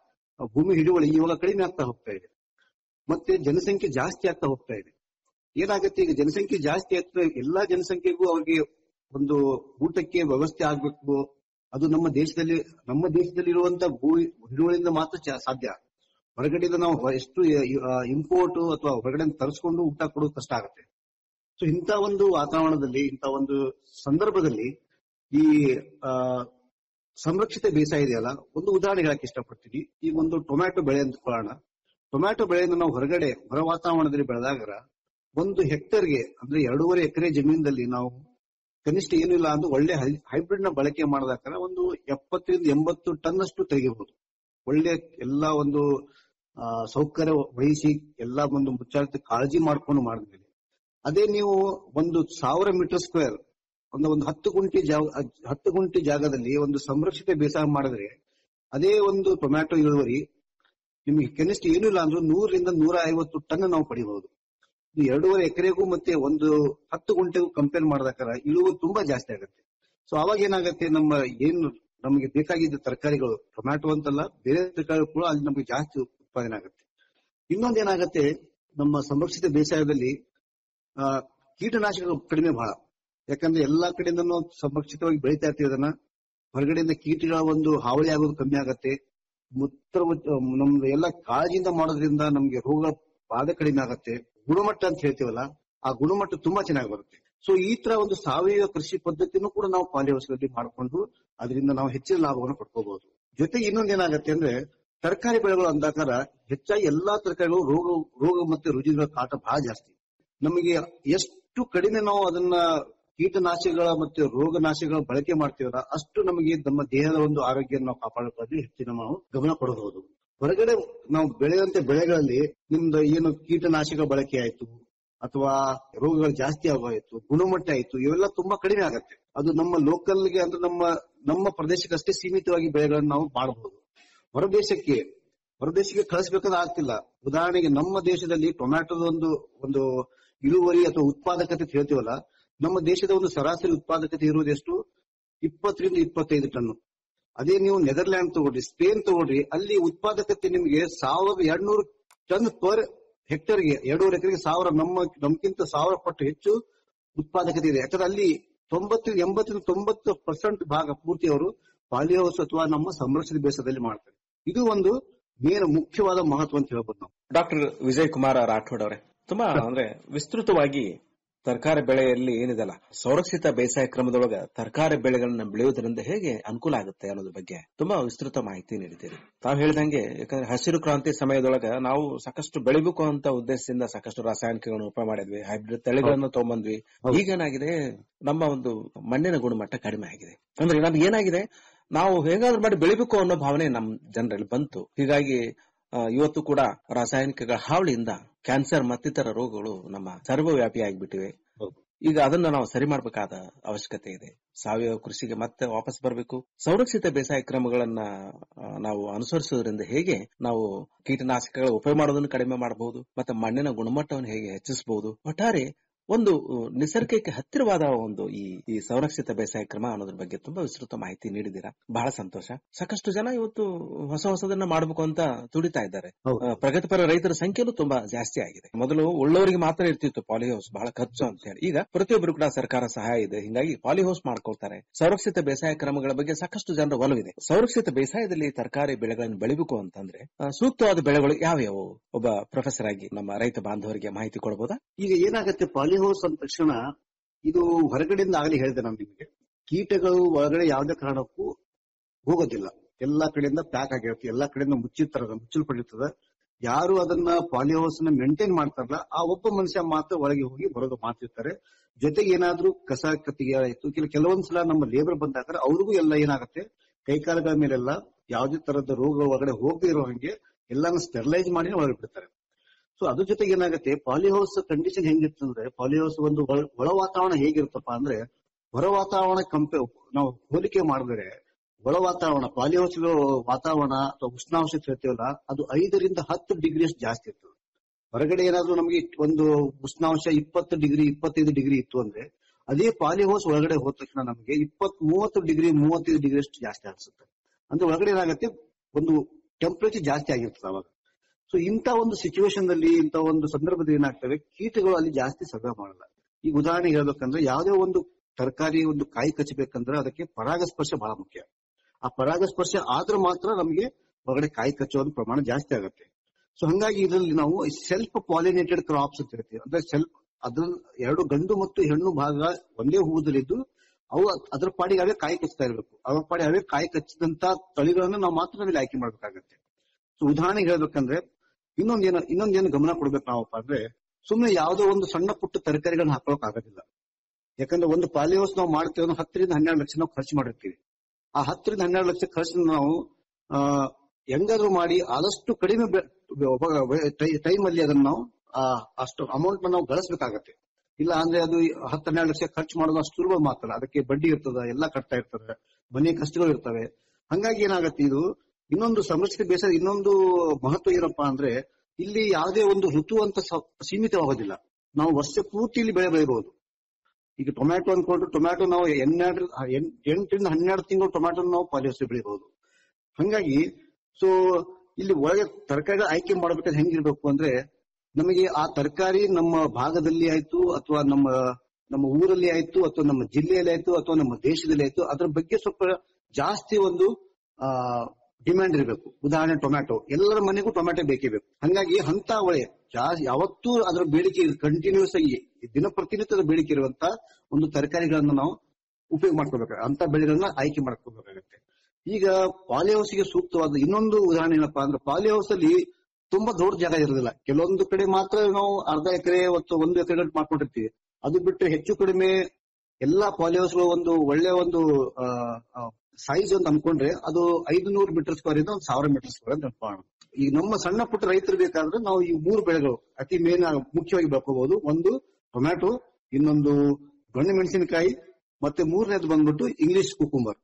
ಭೂಮಿ ಹಿಡುವಳಿ ಇವಾಗ ಕಡಿಮೆ ಆಗ್ತಾ ಹೋಗ್ತಾ ಇದೆ ಮತ್ತೆ ಜನಸಂಖ್ಯೆ ಜಾಸ್ತಿ ಆಗ್ತಾ ಹೋಗ್ತಾ ಇದೆ ಏನಾಗುತ್ತೆ ಈಗ ಜನಸಂಖ್ಯೆ ಜಾಸ್ತಿ ಆಗ್ತದೆ ಎಲ್ಲಾ ಜನಸಂಖ್ಯೆಗೂ ಅವ್ರಿಗೆ ಒಂದು ಊಟಕ್ಕೆ ವ್ಯವಸ್ಥೆ ಆಗ್ಬೇಕು ಅದು ನಮ್ಮ ದೇಶದಲ್ಲಿ ನಮ್ಮ ದೇಶದಲ್ಲಿ ಇರುವಂತ ಭೂ ಹಿಡುವಳಿಯಿಂದ ಮಾತ್ರ ಚ- ಸಾಧ್ಯ ಹೊರಗಡೆಯಿಂದ ನಾವು ಹೊ- ಎಷ್ಟು ಇಂಪೋರ್ಟ್ ಅಥವಾ ಹೊರಗಡೆ ತರಿಸ್ಕೊಂಡು ಊಟ ಕೊಡೋದು ಕಷ್ಟ ಆಗುತ್ತೆ ಸೊ ಇಂಥ ಒಂದು ವಾತಾವರಣದಲ್ಲಿ ಇಂಥ ಒಂದು ಸಂದರ್ಭದಲ್ಲಿ ಈ ಆ, ಸಂರಕ್ಷಿತ ಬೇಸಾಯ ಇದೆಯಲ್ಲ ಒಂದು ಉದಾಹರಣೆ ಹೇಳಕ್ ಇಷ್ಟಪಡ್ತೀನಿ ಈಗ ಒಂದು ಟೊಮ್ಯಾಟೊ ಬೆಳೆ ಅಂದ್ಕೊಳ್ಳೋಣ ಟೊಮ್ಯಾಟೊ ಬೆಳೆಯನ್ನು ನಾವು ಹೊರಗಡೆ ಹೊರ ವಾತಾವರಣದಲ್ಲಿ ಬೆಳೆದಾಗ ಒಂದು ಹೆಕ್ಟರ್ಗೆ ಅಂದ್ರೆ ಎರಡೂವರೆ ಎಕರೆ ಜಮೀನಲ್ಲಿ ನಾವು ಕನಿಷ್ಠ ಏನಿಲ್ಲ ಅಂದ್ರೆ ಒಳ್ಳೆ ಹೈಬ್ರಿಡ್ ನ ಬಳಕೆ ಮಾಡಿದಾಗ ಒಂದು ಎಪ್ಪತ್ತರಿಂದ ಎಂಬತ್ತು ಟನ್ ಅಷ್ಟು ತೆಗಿಬಹುದು ಒಳ್ಳೆ ಎಲ್ಲಾ ಒಂದು ಆ, ಸೌಕರ್ಯ ವಹಿಸಿ ಎಲ್ಲಾ ಒಂದು ಮುಚ್ಚಾಳತೆ ಕಾಳಜಿ ಮಾಡ್ಕೊಂಡು ಮಾಡಿದ್ಮೇಲೆ ಅದೇ ನೀವು ಒಂದು ಸಾವಿರ ಮೀಟರ್ ಸ್ಕ್ವೇರ್ ಒಂದು ಒಂದು ಹತ್ತು ಗುಂಟೆ ಜಾಗ ಹತ್ತು ಗುಂಟೆ ಜಾಗದಲ್ಲಿ ಒಂದು ಸಂರಕ್ಷಿತ ಬೇಸಾಯ ಮಾಡಿದ್ರೆ ಅದೇ ಒಂದು ಟೊಮ್ಯಾಟೊ ಇಳುವರಿ ನಿಮಗೆ ಕನಿಷ್ಠ ಏನೂ ಇಲ್ಲ ಅಂದ್ರೂ ನೂರರಿಂದ ನೂರ ಐವತ್ತು ಟನ್ ನಾವು ಪಡಿಬಹುದು ಈ ಎರಡೂವರೆ ಎಕರೆಗೂ ಮತ್ತೆ ಒಂದು ಹತ್ತು ಗುಂಟೆಗೂ ಕಂಪೇರ್ ಮಾಡಿದಾಗ ಇಳುವರಿ ತುಂಬಾ ಜಾಸ್ತಿ ಆಗುತ್ತೆ ಸೊ ಅವಾಗ ಏನಾಗುತ್ತೆ ನಮ್ಮ ಏನು ನಮಗೆ ಬೇಕಾಗಿದ್ದ ತರಕಾರಿಗಳು ಟೊಮ್ಯಾಟೊ ಅಂತಲ್ಲ ಬೇರೆ ತರಕಾರಿಗಳು ಕೂಡ ಅಲ್ಲಿ ನಮಗೆ ಜಾಸ್ತಿ ಉತ್ಪಾದನೆ ಆಗುತ್ತೆ ಇನ್ನೊಂದ್ ಏನಾಗುತ್ತೆ ನಮ್ಮ ಸಂರಕ್ಷಿತ ಬೇಸಾಯದಲ್ಲಿ ಆ ಕೀಟನಾಶಕಗಳು ಕಡಿಮೆ ಬಹಳ ಯಾಕಂದ್ರೆ ಎಲ್ಲಾ ಕಡೆಯಿಂದನೂ ಸಂರಕ್ಷಿತವಾಗಿ ಬೆಳೀತಾ ಇರ್ತೀವಿ ಅದನ್ನ ಹೊರಗಡೆಯಿಂದ ಕೀಟಗಳ ಒಂದು ಹಾವಳಿ ಆಗೋದು ಕಮ್ಮಿ ಆಗತ್ತೆ ಮೂತ್ರ ನಮ್ದು ಎಲ್ಲ ಕಾಳಜಿಯಿಂದ ಮಾಡೋದ್ರಿಂದ ನಮ್ಗೆ ರೋಗ ಬಾಧೆ ಕಡಿಮೆ ಆಗತ್ತೆ ಗುಣಮಟ್ಟ ಅಂತ ಹೇಳ್ತೀವಲ್ಲ ಆ ಗುಣಮಟ್ಟ ತುಂಬಾ ಚೆನ್ನಾಗಿ ಬರುತ್ತೆ ಸೊ ಈ ತರ ಒಂದು ಸಾವಯವ ಕೃಷಿ ಪದ್ಧತಿನೂ ಕೂಡ ನಾವು ಪಾಲಿಹೌಸ್ಗಳಲ್ಲಿ ಮಾಡಿಕೊಂಡು ಅದರಿಂದ ನಾವು ಹೆಚ್ಚಿನ ಲಾಭವನ್ನು ಪಡ್ಕೋಬಹುದು ಜೊತೆಗೆ ಇನ್ನೊಂದ್ ಏನಾಗತ್ತೆ ಅಂದ್ರೆ ತರಕಾರಿ ಬೆಳೆಗಳು ಅಂದಾಕಾರ ಹೆಚ್ಚಾಗಿ ಎಲ್ಲಾ ತರಕಾರಿಗಳು ರೋಗ ರೋಗ ಮತ್ತೆ ರುಜಿಗಳ ಕಾಟ ಬಹಳ ಜಾಸ್ತಿ ನಮಗೆ ಎಷ್ಟು ಕಡಿಮೆ ನಾವು ಅದನ್ನ ಕೀಟನಾಶಕಗಳ ಮತ್ತೆ ರೋಗನಾಶಕಗಳ ಬಳಕೆ ಮಾಡ್ತೀವಲ್ಲ ಅಷ್ಟು ನಮಗೆ ನಮ್ಮ ದೇಹದ ಒಂದು ಆರೋಗ್ಯ ನಾವು ಕಾಪಾಡಿಕೊಳ್ಳಲು ಹೆಚ್ಚಿನ ನಾವು ಗಮನ ಕೊಡಬಹುದು ಹೊರಗಡೆ ನಾವು ಬೆಳೆಯುವಂತ ಬೆಳೆಗಳಲ್ಲಿ ನಿಮ್ದು ಏನು ಕೀಟನಾಶಕ ಬಳಕೆ ಆಯ್ತು ಅಥವಾ ರೋಗಗಳು ಜಾಸ್ತಿ ಆಗೋಯ್ತು ಗುಣಮಟ್ಟ ಆಯ್ತು ಇವೆಲ್ಲ ತುಂಬಾ ಕಡಿಮೆ ಆಗತ್ತೆ ಅದು ನಮ್ಮ ಲೋಕಲ್ಗೆ ಅಂದ್ರೆ ನಮ್ಮ ನಮ್ಮ ಪ್ರದೇಶಕ್ಕಷ್ಟೇ ಸೀಮಿತವಾಗಿ ಬೆಳೆಗಳನ್ನು ನಾವು ಮಾಡಬಹುದು ಹೊರ ದೇಶಕ್ಕೆ ಹೊರ ದೇಶಕ್ಕೆ ಕಳಿಸ್ಬೇಕಂದ್ರೆ ಆಗ್ತಿಲ್ಲ ಉದಾಹರಣೆಗೆ ನಮ್ಮ ದೇಶದಲ್ಲಿ ಟೊಮ್ಯಾಟೋದ ಒಂದು ಒಂದು ಇಳುವರಿ ಅಥವಾ ಉತ್ಪಾದಕತೆ ಅಂತ ಹೇಳ್ತೀವಲ್ಲ ನಮ್ಮ ದೇಶದ ಒಂದು ಸರಾಸರಿ ಉತ್ಪಾದಕತೆ ಇರುವುದು ಎಷ್ಟು ಇಪ್ಪತ್ತರಿಂದ ಇಪ್ಪತ್ತೈದು ಟನ್ ಅದೇ ನೀವು ನೆದರ್ಲ್ಯಾಂಡ್ ತಗೊಳ್ರಿ ಸ್ಪೇನ್ ತಗೊಳ್ರಿ ಅಲ್ಲಿ ಉತ್ಪಾದಕತೆ ನಿಮಗೆ ಸಾವಿರದ ಎರಡ್ನೂರು ಟನ್ ಪರ್ ಹೆಕ್ಟರ್ಗೆ ಎರಡೂವರೆ ಎಕರೆಗೆ ಸಾವಿರ ನಮ್ಮ ನಮ್ಗಿಂತ ಸಾವಿರ ಪಟ್ಟು ಹೆಚ್ಚು ಉತ್ಪಾದಕತೆ ಇದೆ ಯಾಕಂದ್ರೆ ಅಲ್ಲಿ ತೊಂಬತ್ತು ಎಂಬತ್ತರಿಂದ ತೊಂಬತ್ತು ಪರ್ಸೆಂಟ್ ಭಾಗ ಪೂರ್ತಿ ಅವರು ಪಾಲಿಹೌಸ್ ಅಥವಾ ನಮ್ಮ ಸಂರಕ್ಷಿತ ಬೇಸದಲ್ಲಿ ಮಾಡ್ತಾರೆ ಇದು ಒಂದು ಮೇನ್ ಮುಖ್ಯವಾದ ಮಹತ್ವ ಅಂತ ಹೇಳ್ಬೋದು ನಾವು ಡಾಕ್ಟರ್ ವಿಜಯ್ ಕುಮಾರ್ ರಾಠೋಡ್ ಅವರೇ ತುಂಬಾ ಅಂದ್ರೆ ವಿಸ್ತೃತವಾಗಿ ತರಕಾರಿ ಬೆಳೆಯಲ್ಲಿ ಏನಿದೆಲ್ಲ ಸಂರಕ್ಷಿತ ಬೇಸಾಯ ಕ್ರಮದೊಳಗ ತರಕಾರಿ ಬೆಳೆಗಳನ್ನ ಬೆಳೆಯುವುದರಿಂದ ಹೇಗೆ ಅನುಕೂಲ ಆಗುತ್ತೆ ಅನ್ನೋದ್ರ ಬಗ್ಗೆ ತುಂಬಾ ವಿಸ್ತೃತ ಮಾಹಿತಿ ನೀಡಿದ್ದೀರಿ ತಾವು ಹೇಳಿದಂಗೆ ಯಾಕಂದ್ರೆ ಹಸಿರು ಕ್ರಾಂತಿ ಸಮಯದೊಳಗ ನಾವು ಸಾಕಷ್ಟು ಬೆಳಿಬೇಕು ಅಂತ ಉದ್ದೇಶದಿಂದ ಸಾಕಷ್ಟು ರಾಸಾಯನಿಕಗಳನ್ನು ಉಪಯೋಗ ಮಾಡಿದ್ವಿ ಹೈಬ್ರಿಡ್ ತಳಿಗಳನ್ನು ತಗೊಂಬಂದ್ವಿ ಈಗೇನಾಗಿದೆ ನಮ್ಮ ಒಂದು ಮಣ್ಣಿನ ಗುಣಮಟ್ಟ ಕಡಿಮೆ ಆಗಿದೆ ಅಂದ್ರೆ ನಮ್ಗೆ ಏನಾಗಿದೆ ನಾವು ಹೇಗಾದ್ರೂ ಮಾಡಿ ಬೆಳಿಬೇಕು ಅನ್ನೋ ಭಾವನೆ ನಮ್ ಜನರಲ್ಲಿ ಬಂತು ಹೀಗಾಗಿ ಆ, ಇವತ್ತು ಕೂಡ ರಾಸಾಯನಿಕಗಳ ಹಾವಳಿಯಿಂದ ಕ್ಯಾನ್ಸರ್ ಮತ್ತಿತರ ರೋಗಗಳು ನಮ್ಮ ಸರ್ವವ್ಯಾಪಿ ಆಗಿಬಿಟ್ಟಿವೆ ಈಗ ಅದನ್ನ ನಾವು ಸರಿ ಮಾಡಬೇಕಾದ ಅವಶ್ಯಕತೆ ಇದೆ ಸಾವಯವ ಕೃಷಿಗೆ ಮತ್ತೆ ವಾಪಸ್ ಬರಬೇಕು ಸಂರಕ್ಷಿತ ಬೇಸಾಯ ಕ್ರಮಗಳನ್ನ ಆ, ನಾವು ಅನುಸರಿಸುವುದರಿಂದ ಹೇಗೆ ನಾವು ಕೀಟನಾಶಕಗಳ ಉಪಯೋಗ ಮಾಡೋದನ್ನು ಕಡಿಮೆ ಮಾಡಬಹುದು ಮತ್ತೆ ಮಣ್ಣಿನ ಗುಣಮಟ್ಟವನ್ನು ಹೇಗೆ ಹೆಚ್ಚಿಸಬಹುದು ಒಟ್ಟಾರೆ ಒಂದು ಅ, ನಿಸರ್ಗಕ್ಕೆ ಹತ್ತಿರವಾದ ಒಂದು ಈ ಈ ಸಂರಕ್ಷಿತ ಬೇಸಾಯ ಕ್ರಮ ಅನ್ನೋದ್ರ ಬಗ್ಗೆ ತುಂಬಾ ವಿಸ್ತೃತ ಮಾಹಿತಿ ನೀಡಿದ್ದೀರಾ ಬಹಳ ಸಂತೋಷ ಸಾಕಷ್ಟು ಜನ ಇವತ್ತು ಹೊಸ ಹೊಸದನ್ನ ಮಾಡಬೇಕು ಅಂತ ತುಡಿತಾ ಇದ್ದಾರೆ ಆ, ಪ್ರಗತಿಪರ ರೈತರ ಸಂಖ್ಯೆನೂ ತುಂಬಾ ಜಾಸ್ತಿ ಆಗಿದೆ ಮೊದಲು ಉಳ್ಳವರಿಗೆ ಮಾತ್ರ ಇರ್ತಿತ್ತು ಪಾಲಿಹೌಸ್ ಬಹಳ ಖರ್ಚು ಅಂತ ಹೇಳಿ ಈಗ ಪ್ರತಿಯೊಬ್ಬರು ಕೂಡ ಸರ್ಕಾರ ಸಹಾಯ ಇದೆ ಹಿಂಗಾಗಿ ಪಾಲಿಹೌಸ್ ಮಾಡ್ಕೊಳ್ತಾರೆ ಸಂರಕ್ಷಿತ ಬೇಸಾಯ ಕ್ರಮಗಳ ಬಗ್ಗೆ ಸಾಕಷ್ಟು ಜನರ ಒಲವಿದೆ ಸಂರಕ್ಷಿತ ಬೇಸಾಯದಲ್ಲಿ ತರಕಾರಿ ಬೆಳೆಗಳನ್ನು ಬೆಳಿಬೇಕು ಅಂತಂದ್ರೆ ಆ, ಸೂಕ್ತವಾದ ಬೆಳೆಗಳು ಯಾವ್ಯಾವು ಒಬ್ಬ ಪ್ರೊಫೆಸರ್ ಆಗಿ ನಮ್ಮ ರೈತ ಬಾಂಧವರಿಗೆ ಮಾಹಿತಿ ಕೊಡಬಹುದಾ ಈಗ ಏನಾಗುತ್ತೆ ಪಾಲಿಹೌಸ್ ಅಂದ ತಕ್ಷಣ ಇದು ಹೊರಗಡೆಯಿಂದ ಆಗಲಿ ಹೇಳಿದೆ ನಾನು ನಿಮಗೆ ಕೀಟಗಳು ಒಳಗಡೆ ಯಾವುದೇ ಕಾರಣಕ್ಕೂ ಹೋಗೋದಿಲ್ಲ ಎಲ್ಲಾ ಕಡೆಯಿಂದ ಪ್ಯಾಕ್ ಆಗಿರುತ್ತೆ ಎಲ್ಲಾ ಕಡೆಯಿಂದ ಮುಚ್ಚಿರ್ತಾರ ಮುಚ್ಚಲ್ಪಟ್ಟಿರ್ತದೆ ಯಾರು ಅದನ್ನ ಪಾಲಿಹೌಸ್ ನ ಮೇಂಟೈನ್ ಮಾಡ್ತಾರಲ್ಲ ಆ ಒಬ್ಬ ಮನುಷ್ಯ ಮಾತ್ರ ಒಳಗೆ ಹೋಗಿ ಬರೋದು ಮಾಡ್ತಿರ್ತಾರೆ ಜೊತೆಗೆ ಏನಾದ್ರೂ ಕಸ ಕತ್ತಿಗೆ ಆಯ್ತು ಕೆಲ ಕೆಲವೊಂದ್ಸಲ ನಮ್ಮ ಲೇಬರ್ ಬಂದಾಗ ಅವ್ರಿಗೂ ಎಲ್ಲ ಏನಾಗುತ್ತೆ ಕೈಕಾಲುಗಳ ಮೇಲೆಲ್ಲ ಯಾವುದೇ ತರದ ರೋಗಗಳು ಒಳಗಡೆ ಹೋಗದೆ ಇರೋ ಹಂಗೆ ಎಲ್ಲಾನು ಸ್ಟೆರಿಲೈಸ್ ಮಾಡಿ ಒಳಗೆ ಬಿಡ್ತಾರೆ ಸೊ ಅದ್ರ ಜೊತೆಗೆ ಏನಾಗುತ್ತೆ ಪಾಲಿಹೌಸ್ ಕಂಡೀಷನ್ ಹೆಂಗಿರ್ತಂದ್ರೆ ಪಾಲಿಹೌಸ್ ಒಂದು ಒಳ- ಒಳ ವಾತಾವರಣ ಹೇಗಿರುತ್ತಪ್ಪ ಅಂದ್ರೆ ಹೊರ ವಾತಾವರಣ ಕಂಪೆ ನಾವು ಹೋಲಿಕೆ ಮಾಡಿದ್ರೆ ಒಳ ವಾತಾವರಣ ಪಾಲಿಹೌಸ್ ವಾತಾವರಣ ಅಥವಾ ಉಷ್ಣಾಂಶ ಅಂತ ಹೇಳ್ತೀವಲ್ಲ ಅದು ಐದರಿಂದ ಹತ್ತು ಡಿಗ್ರಿ ಅಷ್ಟು ಜಾಸ್ತಿ ಇರ್ತದೆ ಹೊರಗಡೆ ಏನಾದ್ರೂ ನಮಗೆ ಒಂದು ಉಷ್ಣಾಂಶ ಇಪ್ಪತ್ತು ಡಿಗ್ರಿ ಇಪ್ಪತ್ತೈದು ಡಿಗ್ರಿ ಇತ್ತು ಅಂದ್ರೆ ಅದೇ ಪಾಲಿಹೌಸ್ ಒಳಗಡೆ ಹೋದ ತಕ್ಷಣ ನಮಗೆ ಇಪ್ಪತ್ ಮೂವತ್ತು ಡಿಗ್ರಿ ಮೂವತ್ತೈದು ಡಿಗ್ರಿ ಅಷ್ಟು ಜಾಸ್ತಿ ಅನ್ಸುತ್ತೆ ಅಂದ್ರೆ ಒಳಗಡೆ ಏನಾಗುತ್ತೆ ಒಂದು ಟೆಂಪರೇಚರ್ ಜಾಸ್ತಿ ಆಗಿರ್ತದೆ ಅವಾಗ ಸೊ ಇಂಥ ಒಂದು ಸಿಚುವೇಶನ್ ನಲ್ಲಿ ಇಂಥ ಒಂದು ಸಂದರ್ಭದಲ್ಲಿ ಏನಾಗ್ತವೆ ಕೀಟಗಳು ಅಲ್ಲಿ ಜಾಸ್ತಿ ಸರ್ವೆ ಮಾಡಲ್ಲ ಈಗ ಉದಾಹರಣೆಗೆ ಹೇಳ್ಬೇಕಂದ್ರೆ ಯಾವುದೇ ಒಂದು ತರಕಾರಿ ಒಂದು ಕಾಯಿ ಕಚ್ಚಬೇಕಂದ್ರೆ ಅದಕ್ಕೆ ಪರಾಗಸ್ಪರ್ಶ ಬಹಳ ಮುಖ್ಯ ಆ ಪರಾಗಸ್ಪರ್ಶ ಆದ್ರೆ ಮಾತ್ರ ನಮಗೆ ಹೊರಗಡೆ ಕಾಯಿ ಕಚ್ಚೋ ಒಂದು ಪ್ರಮಾಣ ಜಾಸ್ತಿ ಆಗುತ್ತೆ ಸೊ ಹಂಗಾಗಿ ಇದರಲ್ಲಿ ನಾವು ಸೆಲ್ಫ್ ಪಾಲಿನೇಟೆಡ್ ಕ್ರಾಪ್ಸ್ ಅಂತ ಹೇಳ್ತೀವಿ ಅಂದ್ರೆ ಸೆಲ್ಫ್ ಅದ್ರ ಎರಡು ಗಂಡು ಮತ್ತು ಹೆಣ್ಣು ಭಾಗ ಒಂದೇ ಹೂದಲ್ಲಿದ್ದು ಅವು ಅದ್ರ ಪಾಡಿಗೆ ಅವೇ ಕಾಯಿ ಕಚ್ತಾ ಇರಬೇಕು ಅವ್ರ ಪಾಡಿ ಅವೇ ಕಾಯಿ ಕಚ್ಚಿದಂತ ತಳಿಗಳನ್ನ ನಾವು ಮಾತ್ರ ನಾವಿಲ್ಲಿ ಆಯ್ಕೆ ಮಾಡ್ಬೇಕಾಗತ್ತೆ ಸೊ ಉದಾಹರಣೆಗೆ ಹೇಳ್ಬೇಕಂದ್ರೆ ಇನ್ನೊಂದೇನು ಇನ್ನೊಂದೇನು ಗಮನ ಕೊಡ್ಬೇಕು ನಾವಪ್ಪ ಅಂದ್ರೆ ಸುಮ್ಮನೆ ಯಾವುದೋ ಒಂದು ಸಣ್ಣ ಪುಟ್ಟ ತರಕಾರಿಗಳನ್ನ ಹಾಕೊಳಕ್ ಆಗೋದಿಲ್ಲ ಯಾಕಂದ್ರೆ ಒಂದು ಪಾಲಿಹೌಸ್ ನಾವು ಮಾಡ್ತೇವೆ ಅಂದ್ರೆ ಹತ್ತರಿಂದ ಹನ್ನೆರಡು ಲಕ್ಷ ನಾವು ಖರ್ಚು ಮಾಡಿರ್ತೀವಿ ಆ ಹತ್ತರಿಂದ ಹನ್ನೆರಡು ಲಕ್ಷ ಖರ್ಚು ನಾವು ಆ ಹೆಂಗಾದ್ರೂ ಮಾಡಿ ಆದಷ್ಟು ಕಡಿಮೆ ಟೈಮ್ ಅಲ್ಲಿ ಅದನ್ನ ನಾವು ಆ, ಅಷ್ಟು ಅಮೌಂಟ್ ನಾವು ಗಳಿಸ್ಬೇಕಾಗತ್ತೆ ಇಲ್ಲ ಅಂದ್ರೆ ಅದು ಹತ್ತು ಹನ್ನೆರಡು ಲಕ್ಷ ಖರ್ಚು ಮಾಡೋದು ಅಷ್ಟು ಸುಲಭ ಮಾತ್ರ ಅದಕ್ಕೆ ಬಡ್ಡಿ ಇರ್ತದ ಎಲ್ಲ ಕಟ್ತಾ ಇರ್ತದೆ ಮನೆ ಕಷ್ಟಗಳು ಇರ್ತವೆ ಹಂಗಾಗಿ ಏನಾಗತ್ತೆ ಇದು ಇನ್ನೊಂದು ಸಂರಕ್ಷಿತ ಬೇಸಾಯ ಇನ್ನೊಂದು ಮಹತ್ವ ಏನಪ್ಪಾ ಅಂದ್ರೆ ಇಲ್ಲಿ ಯಾವುದೇ ಒಂದು ಋತು ಅಂತ ಸ- ಸೀಮಿತವಾಗೋದಿಲ್ಲ ನಾವು ವರ್ಷ ಪೂರ್ತಿ ಇಲ್ಲಿ ಬೆಳೆ ಬೆಳಿಬಹುದು ಈಗ ಟೊಮ್ಯಾಟೊ ಅನ್ಕೊಂಡ್ರೆ ಟೊಮ್ಯಾಟೊ ನಾವು ಎನ್ನೆರಡು ಎನ್- ಎಂಟರಿಂದ ಹನ್ನೆರಡು ತಿಂಗಳು ಟೊಮ್ಯಾಟೊ ನಾವು ಪಾಲಿಹೌಸ್ ಬೆಳಿಬಹುದು ಹಂಗಾಗಿ ಸೊ ಇಲ್ಲಿ ಒಳಗೆ ತರಕಾರಿ ಆಯ್ಕೆ ಮಾಡ್ಬೇಕಾದ್ರೆ ಹೆಂಗಿರ್ಬೇಕು ಅಂದ್ರೆ ನಮಗೆ ಆ ತರಕಾರಿ ನಮ್ಮ ಭಾಗದಲ್ಲಿ ಆಯ್ತು ಅಥವಾ ನಮ್ಮ ನಮ್ಮ ಊರಲ್ಲಿ ಆಯ್ತು ಅಥವಾ ನಮ್ಮ ಜಿಲ್ಲೆಯಲ್ಲಿ ಆಯ್ತು ಅಥವಾ ನಮ್ಮ ದೇಶದಲ್ಲಿ ಆಯ್ತು ಅದ್ರ ಬಗ್ಗೆ ಸ್ವಲ್ಪ ಜಾಸ್ತಿ ಒಂದು ಆ ಡಿಮ್ಯಾಂಡ್ ಇರಬೇಕು ಉದಾಹರಣೆ ಟೊಮ್ಯಾಟೊ ಎಲ್ಲರ ಮನೆಗೂ ಟೊಮ್ಯಾಟೊ ಬೇಕೇ ಬೇಕು ಹಂಗಾಗಿ ಅಂತ ಒಳ್ಳೆ ಜಾಸ್ತಿ ಯಾವತ್ತೂ ಅದರ ಬೇಡಿಕೆ ಕಂಟಿನ್ಯೂಸ್ ಆಗಿ ದಿನ ಪ್ರತಿನಿತ್ಯದ ಬೇಡಿಕೆ ಇರುವಂತ ಒಂದು ತರಕಾರಿಗಳನ್ನ ನಾವು ಉಪಯೋಗ ಮಾಡ್ಕೋಬೇಕು ಅಂತ ಬೆಳೆಗಳನ್ನ ಆಯ್ಕೆ ಮಾಡ್ಕೋಬೇಕಾಗತ್ತೆ ಈಗ ಪಾಲಿ ಹೌಸ್ಗೆ ಸೂಕ್ತವಾದ ಇನ್ನೊಂದು ಉದಾಹರಣೆ ಏನಪ್ಪಾ ಅಂದ್ರೆ ಪಾಲಿ ಹೌಸ್ ಅಲ್ಲಿ ತುಂಬಾ ದೊಡ್ಡ ಜಾಗ ಇರೋದಿಲ್ಲ ಕೆಲವೊಂದು ಕಡೆ ಮಾತ್ರ ನಾವು ಅರ್ಧ ಎಕರೆ ಅಥವಾ ಒಂದು ಎಕರೆ ಮಾಡ್ಕೊಂಡಿರ್ತೀವಿ ಅದು ಬಿಟ್ಟು ಹೆಚ್ಚು ಕಡಿಮೆ ಎಲ್ಲಾ ಪಾಲಿ ಹೌಸ್ಗಳು ಒಂದು ಒಳ್ಳೆ ಒಂದು ಸೈಜ್ ಅಂತ ಅನ್ಕೊಂಡ್ರೆ ಅದು ಐದು ನೂರು ಮೀಟರ್ ಸ್ಕ್ವೇರ್ ಇಂದ ಒಂದು ಸಾವಿರ ಮೀಟರ್ ಸ್ಕ್ವೇರ್ ಅಂತ ಅನ್ಕೊಳ್ಳೋಣ ಈಗ ನಮ್ಮ ಸಣ್ಣ ಪುಟ್ಟ ರೈತರು ಬೇಕಾದ್ರೆ ನಾವು ಈ ಮೂರು ಬೆಳೆಗಳು ಅತಿ ಮೇನ್ ಮುಖ್ಯವಾಗಿ ಬೆಳ್ಕೋಬಹುದು ಒಂದು ಟೊಮ್ಯಾಟೊ ಇನ್ನೊಂದು ಗಣ್ಣು ಮೆಣಸಿನಕಾಯಿ ಮತ್ತೆ ಮೂರನೇದು ಬಂದ್ಬಿಟ್ಟು ಇಂಗ್ಲಿಷ್ ಕುಕುಂಬರ್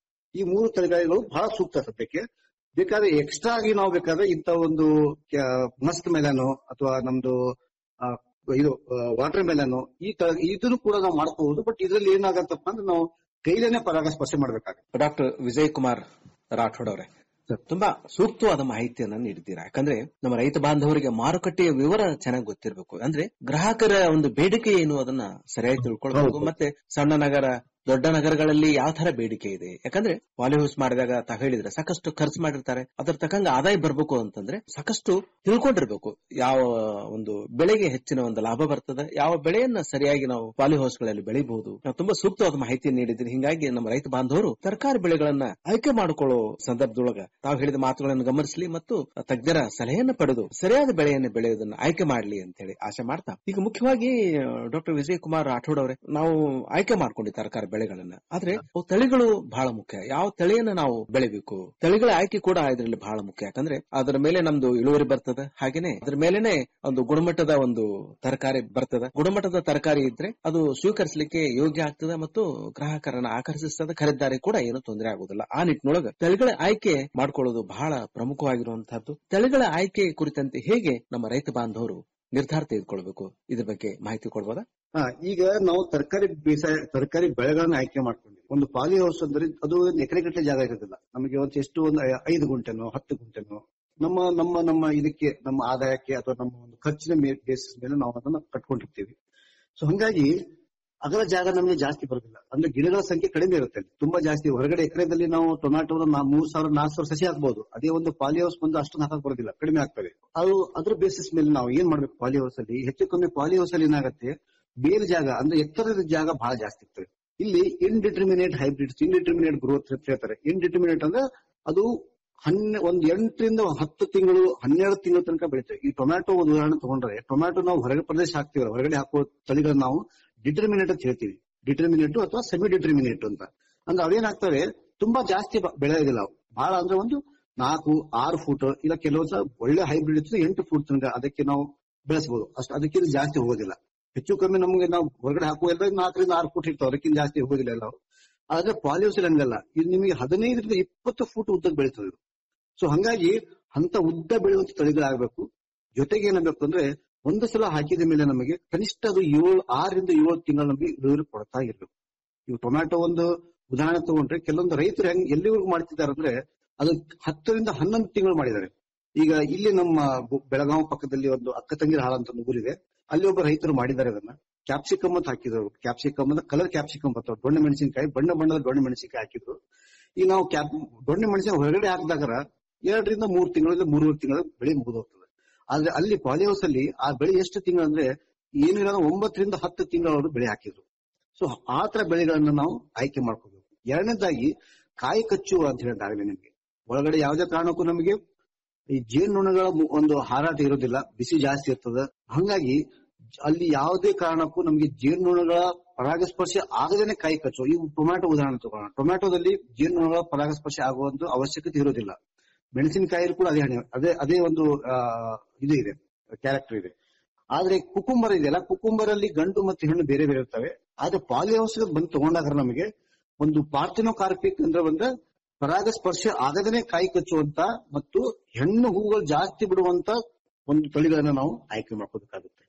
ಈ ಮೂರು ತರಕಾರಿಗಳು ಬಹಳ ಸೂಕ್ತ ಸದ್ಯಕ್ಕೆ ಬೇಕಾದ್ರೆ ಎಕ್ಸ್ಟ್ರಾ ಆಗಿ ನಾವು ಬೇಕಾದ್ರೆ ಇಂತ ಒಂದು ಮಸ್ಕ್ ಮೆಲನು ಅಥವಾ ನಮ್ದು ಆ, ಇದು ವಾಟರ್ ಮೆಲನು ಈ ತರ ಇದನ್ನು ಕೂಡ ನಾವು ಮಾಡ್ಕೋಬಹುದು ಬಟ್ ಇದ್ರಲ್ಲಿ ಏನಾಗತ್ತಪ್ಪ ಅಂದ್ರೆ ನಾವು ಕೈಲೇನೆ ಪರಾಗಸ್ಪರ್ಶ ಮಾಡ್ಬೇಕಾಗುತ್ತೆ ಡಾಕ್ಟರ್ ವಿಜಯ್ ಕುಮಾರ್ ರಾಠೋಡ್ ಅವರೇ ತುಂಬಾ ಸೂಕ್ತವಾದ ಮಾಹಿತಿಯನ್ನ ನೀಡಿದ್ದೀರಾ ಯಾಕಂದ್ರೆ ನಮ್ಮ ರೈತ ಬಾಂಧವರಿಗೆ ಮಾರುಕಟ್ಟೆಯ ವಿವರ ಚೆನ್ನಾಗಿ ಗೊತ್ತಿರಬೇಕು ಅಂದ್ರೆ ಗ್ರಾಹಕರ ಒಂದು ಬೇಡಿಕೆ ಏನು ಅದನ್ನ ಸರಿಯಾಗಿ ತಿಳ್ಕೊಳ್ಬೇಕು ಹೌದು. ಮತ್ತೆ ಸಣ್ಣ ನಗರ ದೊಡ್ಡ ನಗರಗಳಲ್ಲಿ ಯಾವ ತರ ಬೇಡಿಕೆ ಇದೆ ಯಾಕಂದ್ರೆ ಪಾಲಿಹೌಸ್ ಮಾಡಿದಾಗ ತಾವ್ ಹೇಳಿದ್ರೆ ಸಾಕಷ್ಟು ಖರ್ಚು ಮಾಡಿರ್ತಾರೆ ಅದ್ರ ತಕ್ಕಂಗ ಆದಾಯ ಬರ್ಬೇಕು ಅಂತಂದ್ರೆ ಸಾಕಷ್ಟು ತಿಳ್ಕೊಂಡಿರ್ಬೇಕು ಯಾವ ಒಂದು ಬೆಳೆಗೆ ಹೆಚ್ಚಿನ ಒಂದು ಲಾಭ ಬರ್ತದೆ ಯಾವ ಬೆಳೆಯನ್ನ ಸರಿಯಾಗಿ ನಾವು ಪಾಲಿಹೌಸ್ ಗಳಲ್ಲಿ ಬೆಳಿಬಹುದು ನಾವು ತುಂಬಾ ಸೂಕ್ತವಾದ ಮಾಹಿತಿ ನೀಡಿದ್ರಿ ಹಿಂಗಾಗಿ ನಮ್ಮ ರೈತ ಬಾಂಧವರು ತರಕಾರಿ ಬೆಳೆಗಳನ್ನ ಆಯ್ಕೆ ಮಾಡಿಕೊಳ್ಳೋ ಸಂದರ್ಭದೊಳಗ ತಾವು ಹೇಳಿದ ಮಾತುಗಳನ್ನು ಗಮನಿಸಲಿ ಮತ್ತು ತಜ್ಞರ ಸಲಹೆಯನ್ನು ಪಡೆದು ಸರಿಯಾದ ಬೆಳೆಯನ್ನು ಬೆಳೆಯೋದನ್ನ ಆಯ್ಕೆ ಮಾಡಲಿ ಅಂತ ಹೇಳಿ ಆಶೆ ಮಾಡ್ತಾ ಈಗ ಮುಖ್ಯವಾಗಿ ಡಾಕ್ಟರ್ ವಿಜಯ್ ಕುಮಾರ್ ರಾಠೋಡ್ ಅವರೇ ನಾವು ಆಯ್ಕೆ ಮಾಡ್ಕೊಂಡಿ ತರಕಾರಿ ಬೆಳೆಗಳನ್ನ ಆದ್ರೆ ಅವು ತಳಿಗಳು ಬಹಳ ಮುಖ್ಯ ಯಾವ ತಳಿಯನ್ನ ನಾವು ಬೆಳಿಬೇಕು ತಳಿಗಳ ಆಯ್ಕೆ ಕೂಡ ಇದರಲ್ಲಿ ಬಹಳ ಮುಖ್ಯ ಯಾಕಂದ್ರೆ ಅದರ ಮೇಲೆ ನಮ್ದು ಇಳುವರಿ ಬರ್ತದೆ ಹಾಗೇನೆ ಅದ್ರ ಮೇಲೆನೆ ಒಂದು ಗುಣಮಟ್ಟದ ಒಂದು ತರಕಾರಿ ಬರ್ತದೆ ಗುಣಮಟ್ಟದ ತರಕಾರಿ ಇದ್ರೆ ಅದು ಸ್ವೀಕರಿಸಲಿಕ್ಕೆ ಯೋಗ್ಯ ಆಗ್ತದೆ ಮತ್ತು ಗ್ರಾಹಕರನ್ನ ಆಕರ್ಷಿಸ್ತದೆ ಖರೀದಾರಿ ಕೂಡ ಏನು ತೊಂದರೆ ಆಗುದಿಲ್ಲ ಆ ನಿಟ್ಟಿನೊಳಗೆ ತಳಿಗಳ ಆಯ್ಕೆ ಮಾಡ್ಕೊಳ್ಳೋದು ಬಹಳ ಪ್ರಮುಖವಾಗಿರುವಂತಹದ್ದು ತಳಿಗಳ ಆಯ್ಕೆ ಕುರಿತಂತೆ ಹೇಗೆ ನಮ್ಮ ರೈತ ಬಾಂಧವರು ನಿರ್ಧಾರ ತೆಗೆದುಕೊಳ್ಬೇಕು ಇದ್ರ ಬಗ್ಗೆ ಮಾಹಿತಿ ಕೊಡ್ಬೋದಾ ಹಾ ಈಗ ನಾವು ತರಕಾರಿ ಬೇಸಾಯ ತರಕಾರಿ ಬೆಳೆಗಳನ್ನ ಆಯ್ಕೆ ಮಾಡ್ಕೊಂಡಿವಿ ಒಂದು ಪಾಲಿ ಹೌಸ್ ಅಂದ್ರೆ ಅದು ಒಂದು ಎಕರೆ ಗಟ್ಟಲೆ ಜಾಗ ಇರೋದಿಲ್ಲ ನಮಗೆ ಒಂದು ಎಷ್ಟು ಒಂದು ಐ- ಐದು ಗುಂಟೆನೋ ಹತ್ತು ಗುಂಟೆನೋ ನಮ್ಮ ನಮ್ಮ ನಮ್ಮ ಇದಕ್ಕೆ ನಮ್ಮ ಆದಾಯಕ್ಕೆ ಅಥವಾ ನಮ್ಮ ಒಂದು ಖರ್ಚಿನ ಬೇಸಿಸ್ ಮೇಲೆ ನಾವು ಅದನ್ನ ಕಟ್ಕೊಂಡಿರ್ತೀವಿ ಸೊ ಹಂಗಾಗಿ ಅದರ ಜಾಗ ನಮಗೆ ಜಾಸ್ತಿ ಬರೋದಿಲ್ಲ ಅಂದ್ರೆ ಗಿಡಗಳ ಸಂಖ್ಯೆ ಕಡಿಮೆ ಇರುತ್ತೆ ಅಲ್ಲಿ. ತುಂಬಾ ಜಾಸ್ತಿ ಹೊರಗಡೆ ಎಕರೆದಲ್ಲಿ ನಾವು ಟೊಮ್ಯಾಟೊ ಮೂರ್ ಸಾವಿರ ನಾಲ್ಕು ಸಾವಿರ ಸಸಿ ಹಾಕ್ಬಹುದು ಅದೇ ಒಂದು ಪಾಲಿ ಹೌಸ್ ಬಂದು ಅಷ್ಟೊಂದು ಹಾಕಕ್ ಬರೋದಿಲ್ಲ ಕಡಿಮೆ ಆಗ್ತದೆ ಅದು ಅದ್ರ ಬೇಸಿಸ್ ಮೇಲೆ ನಾವು ಏನ್ ಮಾಡ್ಬೇಕು ಪಾಲಿ ಹೌಸ್ ಅಲ್ಲಿ ಹೆಚ್ಚು ಕಮ್ಮಿ ಪಾಲಿ ಹೌಸ್ ಅಲ್ಲಿ ಏನಾಗುತ್ತೆ ಬೇರೆ ಜಾಗ ಅಂದ್ರೆ ಎತ್ತರದ ಜಾಗ ಬಹಳ ಜಾಸ್ತಿ ಇರ್ತದೆ ಇಲ್ಲಿ ಇನ್ಡಿಟರ್ಮಿನೇಟ್ ಹೈಬ್ರಿಡ್ಸ್ ಇನ್ಡಿಟರ್ಮಿನೇಟ್ ಗ್ರೋತ್ ಅಂತ ಹೇಳ್ತಾರೆ ಇನ್ಡಿಟರ್ಮಿನೇಟ್ ಅಂದ್ರೆ ಅದು ಹನ್ನೆ ಒಂದ್ ಎಂಟರಿಂದ ಹತ್ತು ತಿಂಗಳು ಹನ್ನೆರಡು ತಿಂಗಳ ತನಕ ಬೆಳಿತೇವೆ ಈ ಟೊಮ್ಯಾಟೊ ಒಂದು ಉದಾಹರಣೆ ತಗೊಂಡ್ರೆ ಟೊಮ್ಯಾಟೊ ನಾವು ಹೊರಗೆ ಪ್ರದೇಶ ಹಾಕ್ತಿವಲ್ಲ ಹೊರಗಡೆ ಹಾಕುವ ತಳಿಗಳನ್ನ ನಾವು ಡಿಟರ್ಮಿನೇಟ್ ಅಂತ ಹೇಳ್ತೀವಿ ಡಿಟರ್ಮಿನೇಟ್ ಅಥವಾ ಸೆಮಿ ಡಿಟರ್ಮಿನೇಟ್ ಅಂತ ಅಂದ್ರೆ ಅವೇನಾಗ್ತವೆ ತುಂಬಾ ಜಾಸ್ತಿ ಬ- ಬೆಳೆಯೋದಿಲ್ಲ ಅವು ಬಹಳ ಅಂದ್ರೆ ಒಂದು ನಾಲ್ಕು ಆರು ಫೂಟ್ ಇಲ್ಲ ಕೆಲವು ಸಲ ಒಳ್ಳೆ ಹೈಬ್ರಿಡ್ ಇರ್ತದೆ ಎಂಟು ಫೂಟ್ ತನಕ ಅದಕ್ಕೆ ನಾವು ಬೆಳೆಸಬಹುದು ಅಷ್ಟು ಅದಕ್ಕಿಂತ ಜಾಸ್ತಿ ಹೋಗೋದಿಲ್ಲ ಹೆಚ್ಚು ಕಮ್ಮಿ ನಮಗೆ ನಾವು ಹೊರಗಡೆ ಹಾಕುವ ಎಲ್ಲ ನಾಲ್ಕರಿಂದ ಆರು ಫೂಟ್ ಇರ್ತಾವೆ ಅದಕ್ಕಿಂತ ಜಾಸ್ತಿ ಹೋಗೋದಿಲ್ಲ ಎಲ್ಲ ಅವು. ಆದ್ರೆ ಪಾಲಿಯೋಸ್ ಹಂಗಲ್ಲ ಇದು ನಿಮಗೆ ಹದಿನೈದರಿಂದ ಇಪ್ಪತ್ತು ಫೂಟ್ ಉದ್ದಕ್ಕೆ ಬೆಳೀತದೆ ಇದು ಸೊ ಹಂಗಾಗಿ ಅಂತ ಉದ್ದ ಬೆಳೆಯುವಂತ ತಳಿಗಳಾಗಬೇಕು ಜೊತೆಗೆ ಏನಾಗಬೇಕು ಅಂದ್ರೆ ಒಂದು ಸಲ ಹಾಕಿದ ಮೇಲೆ ನಮಗೆ ಕನಿಷ್ಠ ಅದು ಏಳು ಆರರಿಂದ ಏಳು ತಿಂಗಳು ನಮಗೆ ಇಳುವರಿ ಕೊಡ್ತಾ ಇರ್ಬೇಕು ಇವು ಟೊಮ್ಯಾಟೊ ಒಂದು ಉದಾಹರಣೆ ತಗೊಂಡ್ರೆ ಕೆಲವೊಂದು ರೈತರು ಹೆಂಗ್ ಎಲ್ಲಿವರೆಗೂ ಮಾಡ್ತಿದ್ದಾರೆ ಅಂದ್ರೆ ಅದು ಹತ್ತರಿಂದ ಹನ್ನೊಂದು ತಿಂಗಳು ಮಾಡಿದ್ದಾರೆ ಈಗ ಇಲ್ಲಿ ನಮ್ಮ ಬು- ಬೆಳಗಾವಿ ಪಕ್ಕದಲ್ಲಿ ಒಂದು ಅಕ್ಕ ತಂಗಿರ ಹಾಳ ಅಂತ ಒಂದು ಊರಿದೆ ಅಲ್ಲಿ ಒಬ್ಬ ರೈತರು ಮಾಡಿದ್ದಾರೆ ಅದನ್ನ ಕ್ಯಾಪ್ಸಿಕಮ್ ಅಂತ ಹಾಕಿದ್ರು ಕ್ಯಾಪ್ಸಿಕಮ್ ಅಂದ್ರೆ ಕಲರ್ ಕ್ಯಾಪ್ಸಿಕಮ್ ಬರ್ತಾವ ದೊಣ್ಣೆ ಮೆಣಸಿನಕಾಯಿ ಬಣ್ಣ ಬಣ್ಣದ ದೊಣ್ಣೆ ಮೆಣಸಿನಕಾಯಿ ಹಾಕಿದ್ರು ಈಗ ನಾವು ಕ್ಯಾಪ್ ದೊಣ್ಣೆ ಮೆಣಸಿನ ಹೊರಗಡೆ ಹಾಕಿದಾಗ ಎರಡರಿಂದ ಮೂರು ತಿಂಗಳಿಂದ ಮೂರುವರೆ ತಿಂಗಳ ಬೆಳೆ ಮುಗಿದೋಗ್ತದೆ ಆದ್ರೆ ಅಲ್ಲಿ ಪಾಲಿಹೌಸ್ ಅಲ್ಲಿ ಆ ಬೆಳೆ ಎಷ್ಟು ತಿಂಗಳು ಅಂದ್ರೆ ಏನಿಲ್ಲ ಒಂಬತ್ತರಿಂದ ಹತ್ತು ತಿಂಗಳವರು ಬೆಳೆ ಹಾಕಿದ್ರು ಸೊ ಆ ತರ ಬೆಳೆಗಳನ್ನ ನಾವು ಆಯ್ಕೆ ಮಾಡ್ಕೋಬೇಕು ಎರಡನೇದಾಗಿ ಕಾಯಿ ಕಚ್ಚು ಅಂತ ಹೇಳಿದಾಗಲೇ ನಿಮ್ಗೆ ಒಳಗಡೆ ಯಾವುದೇ ಕಾರಣಕ್ಕೂ ನಮಗೆ ಈ ಜೇನುನೊಣಗಳ ಮು- ಒಂದು ಹಾರಾಟ ಇರೋದಿಲ್ಲ ಬಿಸಿ ಜಾಸ್ತಿ ಇರ್ತದೆ ಹಂಗಾಗಿ ಅಲ್ಲಿ ಯಾವುದೇ ಕಾರಣಕ್ಕೂ ನಮಗೆ ಜೇನುನೊಣಗಳ ಪರಾಗಸ್ಪರ್ಶ ಆಗದೇನೆ ಕಾಯಿ ಕಚ್ಚು ಈ ಟೊಮ್ಯಾಟೊ ಉದಾಹರಣೆ ತಗೋಣ ಟೊಮ್ಯಾಟೊದಲ್ಲಿ ಜೇನುನೊಣಗಳ ಪರಾಗಸ್ಪರ್ಶ ಆಗುವಂತ ಅವಶ್ಯಕತೆ ಇರೋದಿಲ್ಲ ಮೆಣಸಿನಕಾಯಿ ಕೂಡ ಅದೇ ಹಣೆ ಅದೇ ಅದೇ ಒಂದು ಆ, ಇದು ಇದೆ ಕ್ಯಾರೆಕ್ಟರ್ ಇದೆ ಆದ್ರೆ ಕುಕುಂಬರ್ ಇದೆಯಲ್ಲ ಕುಕುಂಬರ್ ಅಲ್ಲಿ ಗಂಡು ಮತ್ತು ಹೆಣ್ಣು ಬೇರೆ ಬೇರೆ ಇರ್ತವೆ ಆದ್ರೆ ಪಾಲಿಹೌಸ್ ಬಂದು ತಗೊಂಡಾಗ ನಮಗೆ ಒಂದು ಪಾರ್ಥಿನೋಕಾರ್ಪಿಕ್ ಅಂದ್ರೆ ಬಂದ್ರೆ ಪರಾಗಸ್ಪರ್ಶ ಆಗದೇನೆ ಕಾಯಿ ಕಚ್ಚುವಂತ ಮತ್ತು ಹೆಣ್ಣು ಹೂಗಳು ಜಾಸ್ತಿ ಬಿಡುವಂತ ಒಂದು ತಳಿಗಳನ್ನ ನಾವು ಆಯ್ಕೆ ಮಾಡ್ಕೋಬೇಕಾಗುತ್ತೆ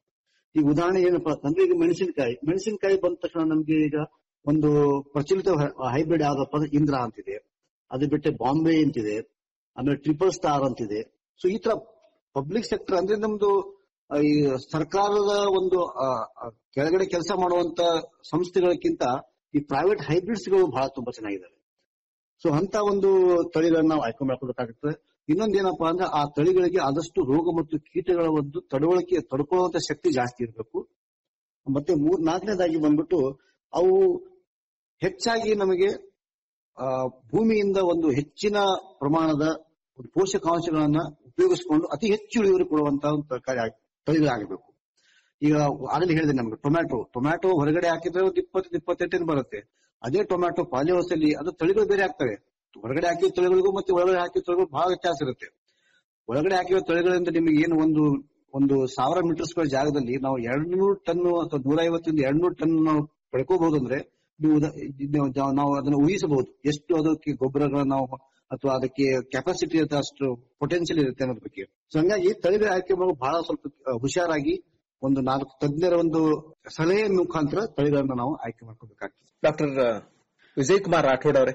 ಈಗ ಉದಾಹರಣೆ ಏನಪ್ಪಾ ಅಂದ್ರೆ ಈಗ ಮೆಣಸಿನಕಾಯಿ ಮೆಣಸಿನಕಾಯಿ ಬಂದ ತಕ್ಷಣ ನಮ್ಗೆ ಈಗ ಒಂದು ಪ್ರಚಲಿತ ಹೈಬ್ರಿಡ್ ಯಾವ್ದಪ್ಪ ಅಂದ್ರೆ ಇಂದ್ರ ಅಂತಿದೆ ಅದು ಬಿಟ್ಟೆ ಬಾಂಬೆ ಅಂತಿದೆ ಆಮೇಲೆ ಟ್ರಿಪಲ್ ಸ್ಟಾರ್ ಅಂತಿದೆ ಸೊ ಈ ತರ ಪಬ್ಲಿಕ್ ಸೆಕ್ಟರ್ ಅಂದ್ರೆ ನಮ್ದು ಆ, ಈ ಸರ್ಕಾರದ ಒಂದು ಆ, ಆ, ಕೆಳಗಡೆ ಕೆಲಸ ಮಾಡುವಂತ ಸಂಸ್ಥೆಗಳಕ್ಕಿಂತ ಈ ಪ್ರೈವೇಟ್ ಹೈಬ್ರಿಡ್ಸ್ ಗಳು ಬಹಳ ತುಂಬಾ ಚೆನ್ನಾಗಿದ್ದಾವೆ ಸೊ ಅಂತ ಒಂದು ತಳಿಗಳನ್ನ ನಾವು ಆಯ್ಕೆ ಮಾಡ್ಕೋಬೇಕಾಗುತ್ತೆ ಇನ್ನೊಂದೇನಪ್ಪಾ ಅಂದ್ರೆ ಆ ತಳಿಗಳಿಗೆ ಆದಷ್ಟು ರೋಗ ಮತ್ತು ಕೀಟಗಳ ಒಂದು ತಡವಳಿಕೆ ತಡ್ಕೊಳ್ಳುವಂತ ಶಕ್ತಿ ಜಾಸ್ತಿ ಇರಬೇಕು ಮತ್ತೆ ಮೂರ್ ನಾಲ್ಕನೇದಾಗಿ ಬಂದ್ಬಿಟ್ಟು ಅವು ಹೆಚ್ಚಾಗಿ ನಮಗೆ ಆ ಭೂಮಿಯಿಂದ ಒಂದು ಹೆಚ್ಚಿನ ಪ್ರಮಾಣದ ಒಂದು ಪೋಷಕಾಂಶಗಳನ್ನ ಉಪಯೋಗಿಸಿಕೊಂಡು ಅತಿ ಹೆಚ್ಚು ಇಳುವರಿ ಕೊಡುವಂತಹ ಒಂದು ತರಕಾರಿ ಆಗ್- ತಳಿಗಳಾಗಬೇಕು ಈಗ ಆಗಲೇ ಹೇಳಿದೆ ನಮ್ಗೆ ಟೊಮ್ಯಾಟೊ ಟೊಮ್ಯಾಟೊ ಹೊರಗಡೆ ಹಾಕಿದ್ರೆ ಒಂದು ಇಪ್ಪತ್ತು ಇಪ್ಪತ್ತೆಂಟು ಬರುತ್ತೆ ಅದೇ ಟೊಮ್ಯಾಟೊ ಪಾಲಿಹೌಸ್ ಅಲ್ಲಿ ಅದು ತಳಿಗಳು ಬೇರೆ ಆಗ್ತವೆ ಹೊರಗಡೆ ಹಾಕಿದ ತಳಿಗಳಿಗೂ ಮತ್ತೆ ಒಳಗಡೆ ಹಾಕಿದ ತಳಿಗಳು ಬಹಳ ವ್ಯತ್ಯಾಸ ಇರುತ್ತೆ ಒಳಗಡೆ ಹಾಕಿರೋ ತಳಿಗಳಿಂದ ನಿಮಗೆ ಏನು ಒಂದು ಒಂದು ಸಾವಿರ ಮೀಟರ್ ಸ್ಕ್ವೇರ್ ಜಾಗದಲ್ಲಿ ನಾವು ಎರಡ್ ನೂರು ಟನ್ ಅಥವಾ ನೂರ ಐವತ್ತರಿಂದ ಎರಡ್ ನೂರು ಟನ್ ನಾವು ಪಡ್ಕೋಬಹುದು ಅಂದ್ರೆ ನೀವು ಉದಾ- ನೀವು ಜಾ- ನಾವು ಅದನ್ನ ಊಹಿಸಬಹುದು ಎಷ್ಟು ಅದಕ್ಕೆ ಗೊಬ್ಬರಗಳನ್ನ ನಾವು ಅಥವಾ ಅದಕ್ಕೆ ಕೆಪಾಸಿಟಿ ಇರುತ್ತೆ ಅಷ್ಟು ಪೊಟೆನ್ಶಿಯಲ್ ಇರುತ್ತೆ ಅನ್ನೋದ್ರ ಬಗ್ಗೆ ಸೊ ಹಂಗಾಗಿ ತಳಿಗಳ ಆಯ್ಕೆ ಮಾಡೋದು ಬಹಳ ಸ್ವಲ್ಪ ಆ, ಹುಷಾರಾಗಿ ಒಂದು ನಾಲ್ಕು ತಜ್ಞರ ಒಂದು ಸಲಹೆ ಮುಖಾಂತರ ತಳಿಗಳನ್ನ ನಾವು ಆಯ್ಕೆ ಮಾಡ್ಕೋಬೇಕಾಗ್ತದೆ ಡಾಕ್ಟರ್ ವಿಜಯ್ ಕುಮಾರ್ ರಾಠೋಡ್ ಅವರೇ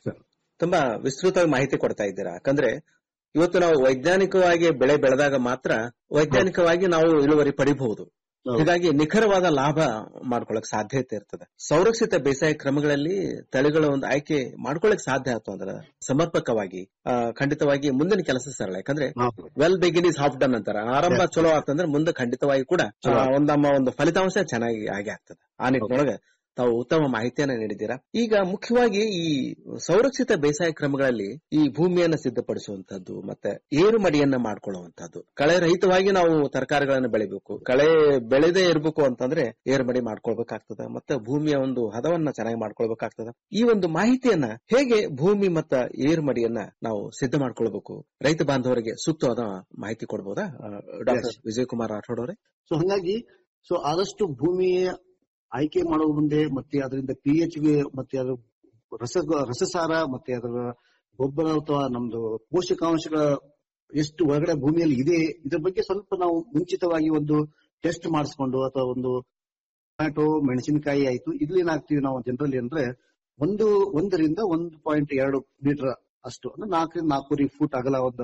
ತುಂಬಾ ವಿಸ್ತೃತವಾಗಿ ಮಾಹಿತಿ ಕೊಡ್ತಾ ಇದ್ದೀರಾ ಯಾಕಂದ್ರೆ ಇವತ್ತು ನಾವು ವೈಜ್ಞಾನಿಕವಾಗಿ ಬೆಳೆ ಬೆಳೆದಾಗ ಮಾತ್ರ ವೈಜ್ಞಾನಿಕವಾಗಿ ನಾವು ಇಳುವರಿ ಪಡಿಬಹುದು ಹೀಗಾಗಿ ನಿಖರವಾದ ಲಾಭ ಮಾಡ್ಕೊಳಕ್ ಸಾಧ್ಯತೆ ಇರ್ತದೆ ಸಂರಕ್ಷಿತ ಬೇಸಾಯ ಕ್ರಮಗಳಲ್ಲಿ ತಳಿಗಳ ಒಂದು ಆಯ್ಕೆ ಮಾಡ್ಕೊಳಕ್ ಸಾಧ್ಯ ಆಯ್ತು ಅಂದ್ರೆ ಸಮರ್ಪಕವಾಗಿ ಆ, ಖಂಡಿತವಾಗಿ ಮುಂದಿನ ಕೆಲಸ ಸರಳ ಯಾಕಂದ್ರೆ well begin is half done ಅಂತಾರ ಆರಂಭ ಚಲೋ ಆತಂದ್ರೆ ಮುಂದೆ ಖಂಡಿತವಾಗಿ ಕೂಡ ಆ, ಒಂದಮ್ಮ ಒಂದು ಫಲಿತಾಂಶ ಚೆನ್ನಾಗಿ ಆಗೇ ಆಗ್ತದೆ ಆ ನಿಟ್ಟಿನೊಳಗೆ ತಾವು ಉತ್ತಮ ಮಾಹಿತಿಯನ್ನ ನೀಡಿದ್ದೀರಾ ಈಗ ಮುಖ್ಯವಾಗಿ ಈ ಸಂರಕ್ಷಿತ ಬೇಸಾಯ ಕ್ರಮಗಳಲ್ಲಿ ಈ ಭೂಮಿಯನ್ನ ಸಿದ್ಧಪಡಿಸುವಂತದ್ದು ಮತ್ತೆ ಏರು ಮಡಿಯನ್ನ ಮಾಡ್ಕೊಳ್ಳುವಂತದ್ದು ಕಳೆ ರಹಿತವಾಗಿ ನಾವು ತರಕಾರಿಗಳನ್ನ ಬೆಳಿಬೇಕು ಕಳೆ ಬೆಳೆದೇ ಇರಬೇಕು ಅಂತಂದ್ರೆ ಏರು ಮಡಿ ಮಾಡ್ಕೊಳ್ಬೇಕಾಗ್ತದ ಮತ್ತೆ ಭೂಮಿಯ ಒಂದು ಹದವನ್ನ ಚೆನ್ನಾಗಿ ಮಾಡ್ಕೊಳ್ಬೇಕಾಗ್ತದ ಈ ಒಂದು ಮಾಹಿತಿಯನ್ನ ಹೇಗೆ ಭೂಮಿ ಮತ್ತ ಏರು ಮಡಿಯನ್ನ ನಾವು ಸಿದ್ಧ ಮಾಡ್ಕೊಳ್ಬೇಕು ರೈತ ಬಾಂಧವರಿಗೆ ಸೂಕ್ತವಾದ ಮಾಹಿತಿ ಕೊಡ್ಬೋದಾ ಡಾಕ್ಟರ್ ವಿಜಯ್ ಕುಮಾರ್ ರಾಠೋಡ್ ಅವರೇ ಸೊ ಹಂಗಾಗಿ ಸೊ ಆದಷ್ಟು ಭೂಮಿಯ ಆಯ್ಕೆ ಮಾಡುವ ಮುಂದೆ ಮತ್ತೆ ಅದರಿಂದ ಪಿ ಎಚ್ ಮತ್ತೆ ಅದರ ರಸ ರಸಸಾರ ಮತ್ತೆ ಅದರ ಗೊಬ್ಬರ ಅಥವಾ ನಮ್ದು ಪೋಷಕಾಂಶಗಳ ಎಷ್ಟು ಒಳಗಡೆ ಭೂಮಿಯಲ್ಲಿ ಇದೆ ಇದ್ರ ಬಗ್ಗೆ ಸ್ವಲ್ಪ ನಾವು ಮುಂಚಿತವಾಗಿ ಒಂದು ಟೆಸ್ಟ್ ಮಾಡಿಸ್ಕೊಂಡು ಅಥವಾ ಒಂದು ಟೊಮ್ಯಾಟೊ ಮೆಣಸಿನಕಾಯಿ ಆಯ್ತು ಇದ್ಲೇನಾಗ್ತೀವಿ ನಾವು ಜನರಲಿ ಅಂದ್ರೆ ಒಂದು ಒಂದರಿಂದ ಒಂದು ಪಾಯಿಂಟ್ ಎರಡು ಮೀಟರ್ ಅಷ್ಟು ಅಂದ್ರೆ ನಾಲ್ಕರಿಂದ ನಾಲ್ಕೂವರೆ ಫೂಟ್ ಅಗಲ ಒಂದು